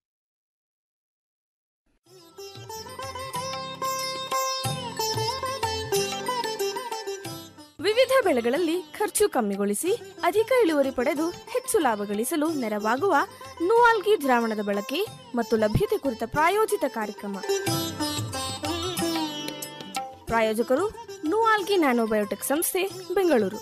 ವಿವಿಧ ಬೆಳೆಗಳಲ್ಲಿ ಖರ್ಚು ಕಮ್ಮಿಗೊಳಿಸಿ ಅಧಿಕ ಇಳುವರಿ ಪಡೆದು ಹೆಚ್ಚು ಲಾಭ ಗಳಿಸಲು ನೆರವಾಗುವ ನೂವಾಲ್ಗಿ ದ್ರಾವಣದ ಬಳಕೆ ಮತ್ತು ಲಭ್ಯತೆ ಕುರಿತ ಪ್ರಾಯೋಜಿತ ಕಾರ್ಯಕ್ರಮ ಪ್ರಾಯೋಜಕರು ನೂವಾಲ್ಗಿ ನ್ಯಾನೋಬಯೋಟೆಕ್ ಸಂಸ್ಥೆ ಬೆಂಗಳೂರು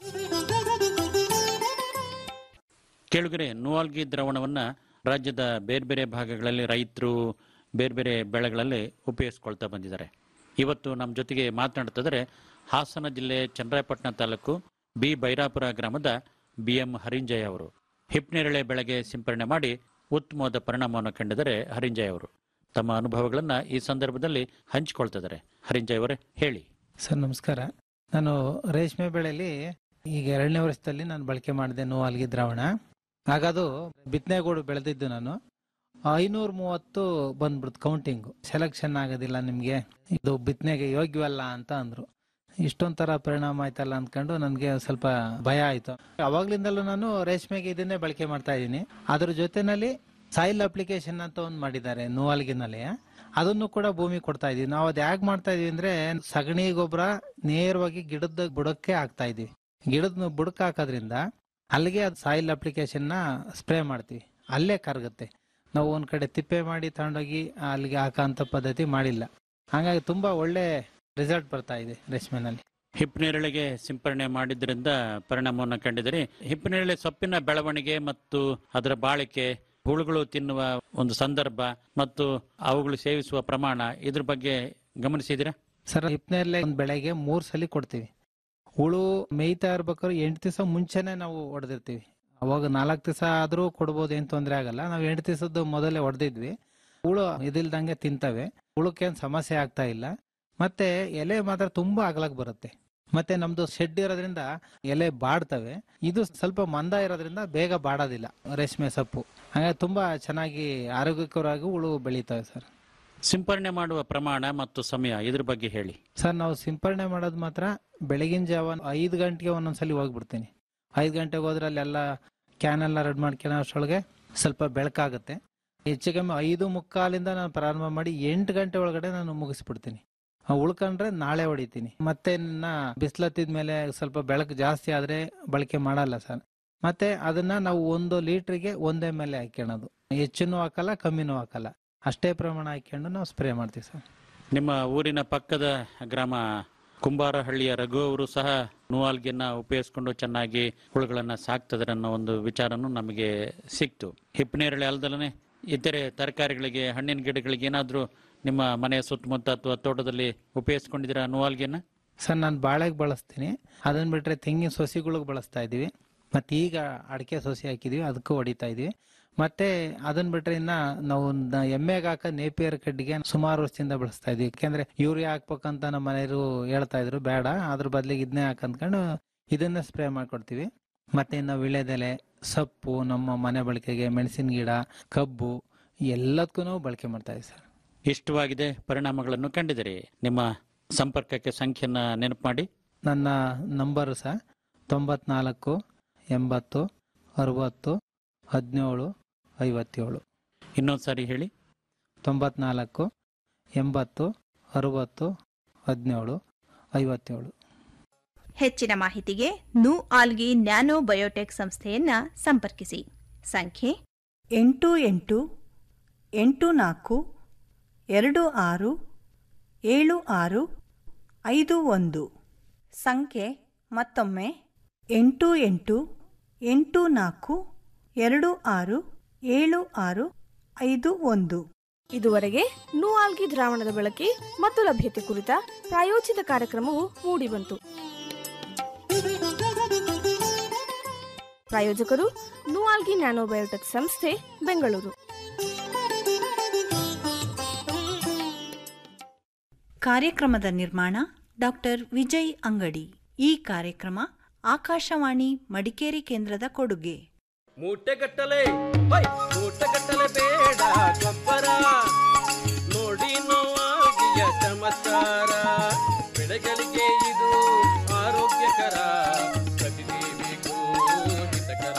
ಕೇಳುಗರೆ ನುವಾಲ್ಗಿ ದ್ರಾವಣವನ್ನ ರಾಜ್ಯದ ಬೇರೆ ಬೇರೆ ಭಾಗಗಳಲ್ಲಿ ರೈತರು ಬೇರೆ ಬೇರೆ ಬೆಳೆಗಳಲ್ಲಿ ಉಪಯೋಗಿಸ್ಕೊಳ್ತಾ ಬಂದಿದ್ದಾರೆ ಇವತ್ತು ನಮ್ಮ ಜೊತೆಗೆ ಮಾತನಾಡ್ತಿದ್ದಾರೆ ಹಾಸನ ಜಿಲ್ಲೆ ಚನ್ನರಾಯಪಟ್ಟಣ ತಾಲೂಕು ಬಿ ಬೈರಾಪುರ ಗ್ರಾಮದ ಬಿ ಎಂ ಹರಿಂಜಯ್ ಅವರು ಹಿಪ್ನೇರಳೆ ಬೆಳೆಗೆ ಸಿಂಪರಣೆ ಮಾಡಿ ಉತ್ತಮವಾದ ಪರಿಣಾಮವನ್ನು ಕಂಡಿದ್ದಾರೆ ಹರಿಂಜಯ್ ಅವರು ತಮ್ಮ ಅನುಭವಗಳನ್ನ ಈ ಸಂದರ್ಭದಲ್ಲಿ ಹಂಚಿಕೊಳ್ತಿದ್ದಾರೆ ಹರಿಂಜಯ್ ಅವರೇ ಹೇಳಿ ಸರ್ ನಮಸ್ಕಾರ ನಾನು ರೇಷ್ಮೆ ಬೆಳೆಯಲ್ಲಿ ಈಗ ಎರಡನೇ ವರ್ಷದಲ್ಲಿ ನಾನು ಬಳಕೆ ಮಾಡಿದೆ ನೋವಾಲ್ಗಿ ದ್ರಾವಣ ಹಾಗದು ಬಿತ್ತನೆಗೂಡು ಬೆಳೆದಿದ್ದು ನಾನು ಐನೂರ ಮೂವತ್ತು ಬಂದ್ಬಿಡ್ತು ಕೌಂಟಿಂಗ್ ಸೆಲೆಕ್ಷನ್ ಆಗೋದಿಲ್ಲ ನಿಮ್ಗೆ ಇದು ಬಿತ್ತನೆಗೆ ಯೋಗ್ಯವಲ್ಲ ಅಂತ ಅಂದ್ರು ಇಷ್ಟೊಂಥರ ಪರಿಣಾಮ ಆಯ್ತಲ್ಲ ಅಂದ್ಕೊಂಡು ನನಗೆ ಸ್ವಲ್ಪ ಭಯ ಆಯ್ತು ಅವಾಗ್ಲಿಂದಲೂ ನಾನು ರೇಷ್ಮೆಗೆ ಇದನ್ನೇ ಬಳಕೆ ಮಾಡ್ತಾ ಇದ್ದೀನಿ ಅದ್ರ ಜೊತೆನಲ್ಲಿ ಸಾಯಿಲ್ ಅಪ್ಲಿಕೇಶನ್ ಅಂತ ಒಂದು ಮಾಡಿದ್ದಾರೆ ನೋವಾಲ್ಗಿನಲ್ಲಿ ಅದನ್ನು ಕೂಡ ಭೂಮಿ ಕೊಡ್ತಾ ಇದೀವಿ ನಾವು ಅದ್ ಯಾಕೆ ಮಾಡ್ತಾ ಇದೀವಿ ಅಂದ್ರೆ ಸಗಣಿ ಗೊಬ್ಬರ ನೇರವಾಗಿ ಗಿಡದ ಬುಡಕ್ಕೆ ಹಾಕ್ತಾ ಇದೀವಿ ಗಿಡದ ಬುಡಕ್ಕೆ ಹಾಕೋದ್ರಿಂದ ಅಲ್ಲಿಗೆ ಅದು ಸಾಯಿಲ್ ಅಪ್ಲಿಕೇಶನ್ ನ ಸ್ಪ್ರೇ ಮಾಡ್ತೀವಿ ಅಲ್ಲೇ ಕರಗುತ್ತೆ ನಾವು ಒಂದ್ ಕಡೆ ತಿಪ್ಪೆ ಮಾಡಿ ತಗೊಂಡೋಗಿ ಅಲ್ಲಿಗೆ ಹಾಕೋಂತ ಪದ್ಧತಿ ಮಾಡಿಲ್ಲ ಹಾಗಾಗಿ ತುಂಬಾ ಒಳ್ಳೆ ರಿಸಲ್ಟ್ ಬರ್ತಾ ಇದೆ ರೇಷ್ಮೆನಲ್ಲಿ ಹಿಪ್ಪನೇರಳೆಗೆ ಸಿಂಪರಣೆ ಮಾಡಿದ್ರಿಂದ ಪರಿಣಾಮವನ್ನು ಕಂಡಿದ್ದೀರಿ ಹಿಪ್ಪನೇರಳೆ ಸೊಪ್ಪಿನ ಬೆಳವಣಿಗೆ ಮತ್ತು ಅದರ ಬಾಳಿಕೆ ಹುಳುಗಳು ತಿನ್ನುವ ಒಂದು ಸಂದರ್ಭ ಮತ್ತು ಅವುಗಳು ಸೇವಿಸುವ ಪ್ರಮಾಣ ಇದ್ರ ಬಗ್ಗೆ ಗಮನಿಸಿದಿರಾ ಸರ್ ಹಿಪ್ನೇರ್ಲೆ ಒಂದು ಬೆಳೆಗೆ ಮೂರು ಸಲ ಕೊಡ್ತೀವಿ ಹುಳು ಮೇಯ್ತಾ ಇರ್ಬೇಕಾದ್ರೆ ಎಂಟು ದಿವಸ ಮುಂಚೆನೆ ನಾವು ಹೊಡೆದಿರ್ತೀವಿ ಅವಾಗ ನಾಲ್ಕು ದಿವಸ ಆದ್ರೂ ಕೊಡ್ಬೋದು ಏನ್ ತೊಂದರೆ ಆಗಲ್ಲ ನಾವು ಎಂಟು ದಿವಸದ್ದು ಮೊದಲೇ ಹೊಡೆದಿದ್ವಿ ಹುಳು ಇದಿಲ್ದಂಗೆ ತಿಂತವೆ ಹುಳುಕ್ಕೇನ್ ಸಮಸ್ಯೆ ಆಗ್ತಾ ಇಲ್ಲ ಮತ್ತೆ ಎಲೆ ಮಾತ್ರ ತುಂಬಾ ಅಗಲಕ್ ಬರುತ್ತೆ ಮತ್ತೆ ನಮ್ದು ಶೆಡ್ ಇರೋದ್ರಿಂದ ಎಲೆ ಬಾಡ್ತವೆ ಇದು ಸ್ವಲ್ಪ ಮಂದ ಇರೋದ್ರಿಂದ ಬೇಗ ಬಾಡೋದಿಲ್ಲ ರೇಷ್ಮೆ ಸೊಪ್ಪು ಹಾಗಾಗಿ ತುಂಬಾ ಚೆನ್ನಾಗಿ ಆರೋಗ್ಯಕರವಾಗಿ ಹುಳು ಬೆಳೀತವೆ ಸರ್ ಸಿಂಪರಣೆ ಮಾಡುವ ಪ್ರಮಾಣ ಮತ್ತು ಸಮಯ ಇದ್ರ ಬಗ್ಗೆ ಹೇಳಿ ಸರ್ ನಾವು ಸಿಂಪರಣೆ ಮಾಡೋದು ಮಾತ್ರ ಬೆಳಗಿನ ಜಾವ ಐದು ಗಂಟೆಗೆ ಒಂದೊಂದ್ಸಲಿ ಹೋಗ್ಬಿಡ್ತೀನಿ ಐದು ಗಂಟೆಗೆ ಹೋದ್ರೆ ಅಲ್ಲೆಲ್ಲ ಕ್ಯಾನ್ ಎಲ್ಲ ರೆಡಿ ಮಾಡ್ಕೊಳ್ಳೋ ಅಷ್ಟರೊಳಗೆ ಸ್ವಲ್ಪ ಬೆಳಕಾಗುತ್ತೆ ಹೆಚ್ಚು ಕಮ್ಮಿ ಐದು ಮುಕ್ಕಾಲಿಂದ ನಾನು ಪ್ರಾರಂಭ ಮಾಡಿ ಎಂಟು ಗಂಟೆ ಒಳಗಡೆ ನಾನು ಮುಗಿಸ್ಬಿಡ್ತೀನಿ ಆ ಉಳ್ಕೊಂಡ್ರೆ ನಾಳೆ ಹೊಡಿತೀನಿ ಮತ್ತೆ ನನ್ನ ಬಿಸಿಲತ್ತಿದ ಮೇಲೆ ಸ್ವಲ್ಪ ಬೆಳಕು ಜಾಸ್ತಿ ಆದ್ರೆ ಬಳಕೆ ಮಾಡಲ್ಲ ಸರ್ ಮತ್ತೆ ಅದನ್ನ ನಾವು ಒಂದು ಲೀಟ್ರಿಗೆ ಒಂದೇ ಮೇಲೆ ಹಾಕ್ಕೊಳ್ಳೋದು ಹೆಚ್ಚಿನೂ ಹಾಕಲ್ಲ ಕಮ್ಮಿನೂ ಹಾಕಲ್ಲ ಅಷ್ಟೇ ಪ್ರಮಾಣ ಹಾಕೊಂಡು ನಾವು ಸ್ಪ್ರೇ ಮಾಡ್ತೀವಿ ಸರ್ ನಿಮ್ಮ ಊರಿನ ಪಕ್ಕದ ಗ್ರಾಮ ಕುಂಬಾರಹಳ್ಳಿಯ ರಘು ಅವರು ಸಹ ನೂವಾಲ್ಗಿನ ಉಪಯೋಗಿಸ್ಕೊಂಡು ಚೆನ್ನಾಗಿ ಹುಳುಗಳನ್ನ ಸಾಕ್ತದ್ರೆ ಅನ್ನೋ ಒಂದು ವಿಚಾರನೂ ನಮಗೆ ಸಿಕ್ತು ಹಿಪ್ಪನೇರಳೆ ಅಲ್ದಲನೆ ಇತರೆ ತರಕಾರಿಗಳಿಗೆ ಹಣ್ಣಿನ ಗಿಡಗಳಿಗೆ ಏನಾದ್ರೂ ನಿಮ್ಮ ಮನೆಯ ಸುತ್ತಮುತ್ತ ಅಥವಾ ತೋಟದಲ್ಲಿ ಉಪಯೋಗಿಸ್ಕೊಂಡಿದ್ದೀರಾ ನೂವಾಲ್ಗಿನ ಸರ್ ನಾನು ಬಾಳೆಗೆ ಬಳಸ್ತೀನಿ ಅದನ್ನ ಬಿಟ್ರೆ ತೆಂಗಿನ ಸೊಸಿಗಳಿಗೆ ಬಳಸ್ತಾ ಇದೀವಿ ಮತ್ತೆ ಈಗ ಅಡಿಕೆ ಸೊಸಿ ಹಾಕಿದೀವಿ ಅದಕ್ಕೂ ಹೊಡಿತಾ ಇದೀವಿ ಮತ್ತೆ ಅದನ್ನ ಬಿಟ್ರೆ ಇನ್ನ ನಾವು ನ- ಎಮ್ಮೆಗೆ ಹಾಕ ನೇಪಿಯರ್ ಕಡ್ಡಿಗೆ ಸುಮಾರು ವರ್ಷದಿಂದ ಬಳಸ್ತಾ ಇದೀವಿ ಯಾಕೆಂದ್ರೆ ಯೂರಿಯಾ ಹಾಕ್ಬೇಕಂತ ನಮ್ಮ ಮನೆಯವರು ಹೇಳ್ತಾ ಇದ್ರು ಬೇಡ ಅದ್ರ ಬದಲಿಗೆ ಇದನ್ನೇ ಹಾಕಂದ್ಕೊಂಡು ಇದನ್ನ ಸ್ಪ್ರೇ ಮಾಡ್ಕೊಡ್ತೀವಿ ಮತ್ತೆ ಇನ್ನು ವಿಳೆದೆಲೆ ಸೊಪ್ಪು ನಮ್ಮ ಮನೆ ಬಳಕೆಗೆ ಮೆಣಸಿನ ಗಿಡ ಕಬ್ಬು ಎಲ್ಲದಕ್ಕೂ ನಾವು ಬಳಕೆ ಮಾಡ್ತಾ ಇದೀವಿ ಸರ್ ಇಷ್ಟವಾಗಿದೆ ಪರಿಣಾಮಗಳನ್ನು ಕಂಡಿದ್ದೀರಿ ನಿಮ್ಮ ಸಂಪರ್ಕಕ್ಕೆ ಸಂಖ್ಯೆಯನ್ನ ನೆನಪು ಮಾಡಿ ನನ್ನ ನಂಬರು ಸಹ ತೊಂಬತ್ನಾಲ್ಕು ಎಂಬತ್ತು ಅರವತ್ತು ಹದಿನೇಳು ಐವತ್ತೇಳು ಇನ್ನೊಂದು ಸಾರಿ ಹೇಳಿ ತೊಂಬತ್ನಾಲ್ಕು ಎಂಬತ್ತು ಅರವತ್ತು ಹದಿನೇಳು ಐವತ್ತೇಳು ಹೆಚ್ಚಿನ ಮಾಹಿತಿಗೆ ನು ಆಲ್ಗಿ ನ್ಯಾನೋ ಬಯೋಟೆಕ್ ಸಂಸ್ಥೆಯನ್ನ ಸಂಪರ್ಕಿಸಿ ಸಂಖ್ಯೆ ಎಂಟು ಎಂಟು ಎಂಟು ನಾಲ್ಕು ಎರಡು ಆರು ಏಳು ಆರು ಐದು ಒಂದು ಸಂಖ್ಯೆ ಮತ್ತೊಮ್ಮೆ ಎಂಟು ಎಂಟು ಎಂಟು ನಾಲ್ಕು ಎರಡು ಆರು ಏಳು ಆರು ಐದು ಒಂದು ಇದುವರೆಗೆ ನೂಆಲ್ಗಿ ದ್ರಾವಣದ ಬಳಕೆ ಮತ್ತು ಲಭ್ಯತೆ ಕುರಿತ ಪ್ರಾಯೋಜಿತ ಕಾರ್ಯಕ್ರಮವು ಮೂಡಿಬಂತು ಪ್ರಾಯೋಜಕರು ನೂಆಲ್ಗಿ ನ್ಯಾನೋಬಯೋಟೆಕ್ ಸಂಸ್ಥೆ ಬೆಂಗಳೂರು ಕಾರ್ಯಕ್ರಮದ ನಿರ್ಮಾಣ ಡಾಕ್ಟರ್ ವಿಜಯ್ ಅಂಗಡಿ ಈ ಕಾರ್ಯಕ್ರಮ ಆಕಾಶವಾಣಿ ಮಡಿಕೇರಿ ಕೇಂದ್ರದ ಕೊಡುಗೆ ಮೂಟೆಗಟ್ಟಲೆ ಹೈ ಮೂಟೆಗಟ್ಟಲೆ ಬೇಡ ಗೊಬ್ಬರ ನೋಡಿ ನೋವಾಗಿಯ ಚಮತ್ಕಾರ ಬೆಳೆಗಳಿಗೆ ಇದು ಆರೋಗ್ಯಕರ ಪ್ರತಿದೇವಿಗೂ ಹಿತಕರ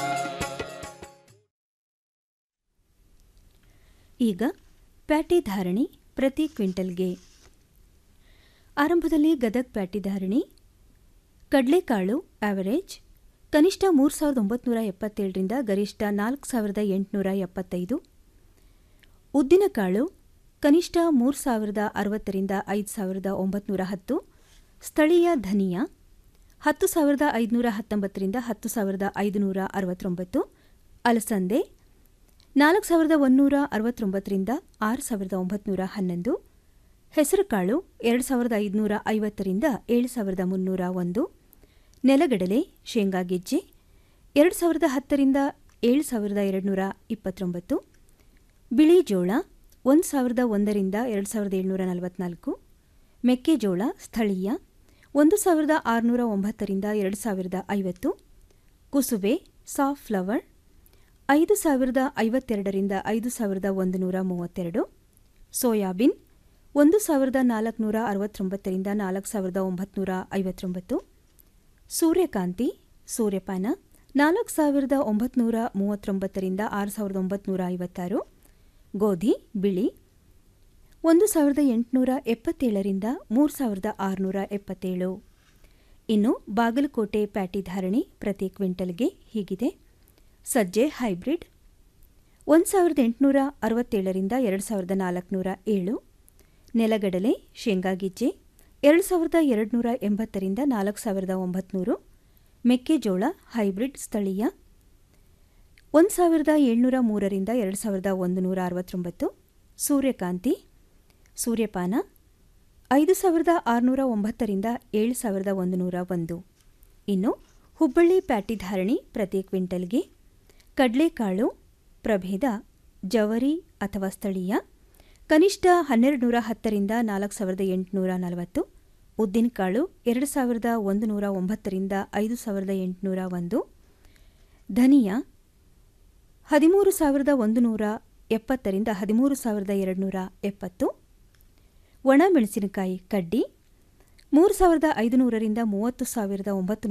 ಈಗ ಪ್ಯಾಟಿ ಧಾರಣಿ ಪ್ರತಿ ಕ್ವಿಂಟಲ್ಗೆ ಆರಂಭದಲ್ಲಿ ಗದಗ್ ಪ್ಯಾಟಿ ಧಾರಣಿ ಕಡಲೆಕಾಳು ಆವರೇಜ್ ಕನಿಷ್ಠ ಮೂರು ಸಾವಿರದ ಒಂಬತ್ನೂರ ಎಪ್ಪತ್ತೇಳರಿಂದ ಗರಿಷ್ಠ ನಾಲ್ಕು ಸಾವಿರದ ಎಂಟುನೂರ ಎಪ್ಪತ್ತೈದು ಉದ್ದಿನಕಾಳು ಕನಿಷ್ಠ ಮೂರು ಸಾವಿರದ ಅರವತ್ತರಿಂದ ಐದು ಸಾವಿರದ ಒಂಬತ್ನೂರ ಹತ್ತು ಸ್ಥಳೀಯ ಧನಿಯಾ ಹತ್ತು ಸಾವಿರದ ಐದುನೂರ ಹತ್ತೊಂಬತ್ತರಿಂದ ಹತ್ತು ಸಾವಿರದ ಐದುನೂರ ಅರವತ್ತೊಂಬತ್ತು ಅಲಸಂದೆ ನಾಲ್ಕು ಸಾವಿರದ ಒಂದೂರ ಅರವತ್ತೊಂಬತ್ತರಿಂದ ಆರು ಸಾವಿರದ ಒಂಬತ್ನೂರ ಹನ್ನೊಂದು ಹೆಸರುಕಾಳು ಎರಡು ಸಾವಿರದ ಐದುನೂರ ಐವತ್ತರಿಂದ ಏಳು ಸಾವಿರದ ಮುನ್ನೂರ ಒಂದು ನೆಲಗಡಲೆ ಶೇಂಗಾ ಗೆಜ್ಜೆ ಎರಡು ಸಾವಿರದ ಹತ್ತರಿಂದ ಏಳು ಸಾವಿರದ ಎರಡುನೂರ ಇಪ್ಪತ್ತೊಂಬತ್ತು ಬಿಳಿ ಜೋಳ ಒಂದು ಸಾವಿರದ ಒಂದರಿಂದ ಎರಡು ಸಾವಿರದ ಏಳುನೂರ ನಲವತ್ನಾಲ್ಕು ಮೆಕ್ಕೆಜೋಳ ಸ್ಥಳೀಯ ಒಂದು ಸಾವಿರದ ಆರುನೂರ ಒಂಬತ್ತರಿಂದ ಎರಡು ಸಾವಿರದ ಐವತ್ತು ಕುಸುಬೆ ಸಾಫ್ ಫ್ಲವರ್ ಐದು ಸಾವಿರದ ಐವತ್ತೆರಡರಿಂದ ಐದು ಸಾವಿರದ ಒಂದು ನೂರ ಮೂವತ್ತೆರಡು ಸೋಯಾಬೀನ್ ಒಂದು ಸಾವಿರದ ನಾಲ್ಕುನೂರ ಅರವತ್ತೊಂಬತ್ತರಿಂದ ನಾಲ್ಕು ಸಾವಿರದ ಒಂಬತ್ನೂರ ಐವತ್ತೊಂಬತ್ತು ಸೂರ್ಯಕಾಂತಿ ಸೂರ್ಯಪಾನ ನಾಲ್ಕು ಸಾವಿರದ ಒಂಬತ್ನೂರ ಮೂವತ್ತೊಂಬತ್ತರಿಂದ ಆರು ಸಾವಿರದ ಒಂಬತ್ನೂರ ಐವತ್ತಾರು ಗೋಧಿ ಬಿಳಿ ಒಂದು ಸಾವಿರದ ಎಂಟುನೂರ ಎಪ್ಪತ್ತೇಳರಿಂದ ಮೂರು ಸಾವಿರದ ಆರುನೂರ ಎಪ್ಪತ್ತೇಳು ಇನ್ನು ಬಾಗಲಕೋಟೆ ಪ್ಯಾಟಿ ಧಾರಣಿ ಪ್ರತಿ ಕ್ವಿಂಟಲ್ಗೆ ಹೀಗಿದೆ ಸಜ್ಜೆ ಹೈಬ್ರಿಡ್ ಒಂದು ಸಾವಿರದ ಎಂಟುನೂರ ಅರವತ್ತೇಳರಿಂದ ಎರಡು ಸಾವಿರದ ನಾಲ್ಕುನೂರ ಏಳು ನೆಲಗಡಲೆ ಶೇಂಗಾ ಗಿಜ್ಜೆ ಎರಡು ಸಾವಿರದ ಎರಡುನೂರ ಎಂಬತ್ತರಿಂದ ನಾಲ್ಕು ಸಾವಿರದ ಒಂಬತ್ನೂರು ಮೆಕ್ಕೆಜೋಳ ಹೈಬ್ರಿಡ್ ಸ್ಥಳೀಯ ಒಂದು ಸಾವಿರದ ಏಳ್ನೂರ ಮೂರರಿಂದ ಎರಡು ಸಾವಿರದ ಒಂದು ನೂರ ಅರವತ್ತೊಂಬತ್ತು ಸೂರ್ಯಕಾಂತಿ ಸೂರ್ಯಪಾನ ಐದು ಸಾವಿರದ ಆರುನೂರ ಒಂಬತ್ತರಿಂದ ಏಳು ಸಾವಿರದ ಒಂದು ನೂರ ಒಂದು ಇನ್ನು ಹುಬ್ಬಳ್ಳಿ ಪ್ಯಾಟಿ ಧಾರಣಿ ಪ್ರತಿ ಕ್ವಿಂಟಲ್ಗೆ ಕಡಲೆಕಾಳು ಪ್ರಭೇದ ಜವರಿ ಅಥವಾ ಸ್ಥಳೀಯ ಕನಿಷ್ಠ ಹನ್ನೆರಡು ನೂರ ಹತ್ತರಿಂದ ನಾಲ್ಕು ಸಾವಿರದ ಎಂಟುನೂರ ನಲವತ್ತು ಉದ್ದಿನಕಾಳು ಎರಡು ಸಾವಿರದ ಒಂದು ನೂರ ಒಂಬತ್ತರಿಂದ ಐದು ಸಾವಿರದ ಎಂಟುನೂರ ಒಂದು ಧನಿಯಾ ಹದಿಮೂರು ಸಾವಿರದ ಒಂದು ನೂರ ಎಪ್ಪತ್ತರಿಂದ ಹದಿಮೂರು ಸಾವಿರದ ಎರಡುನೂರ ಎಪ್ಪತ್ತು ಒಣಮೆಣಸಿನಕಾಯಿ ಕಡ್ಡಿ ಮೂರು ಸಾವಿರದ ಐದುನೂರರಿಂದ ಮೂವತ್ತು ಸಾವಿರದ ಒಂಬತ್ತು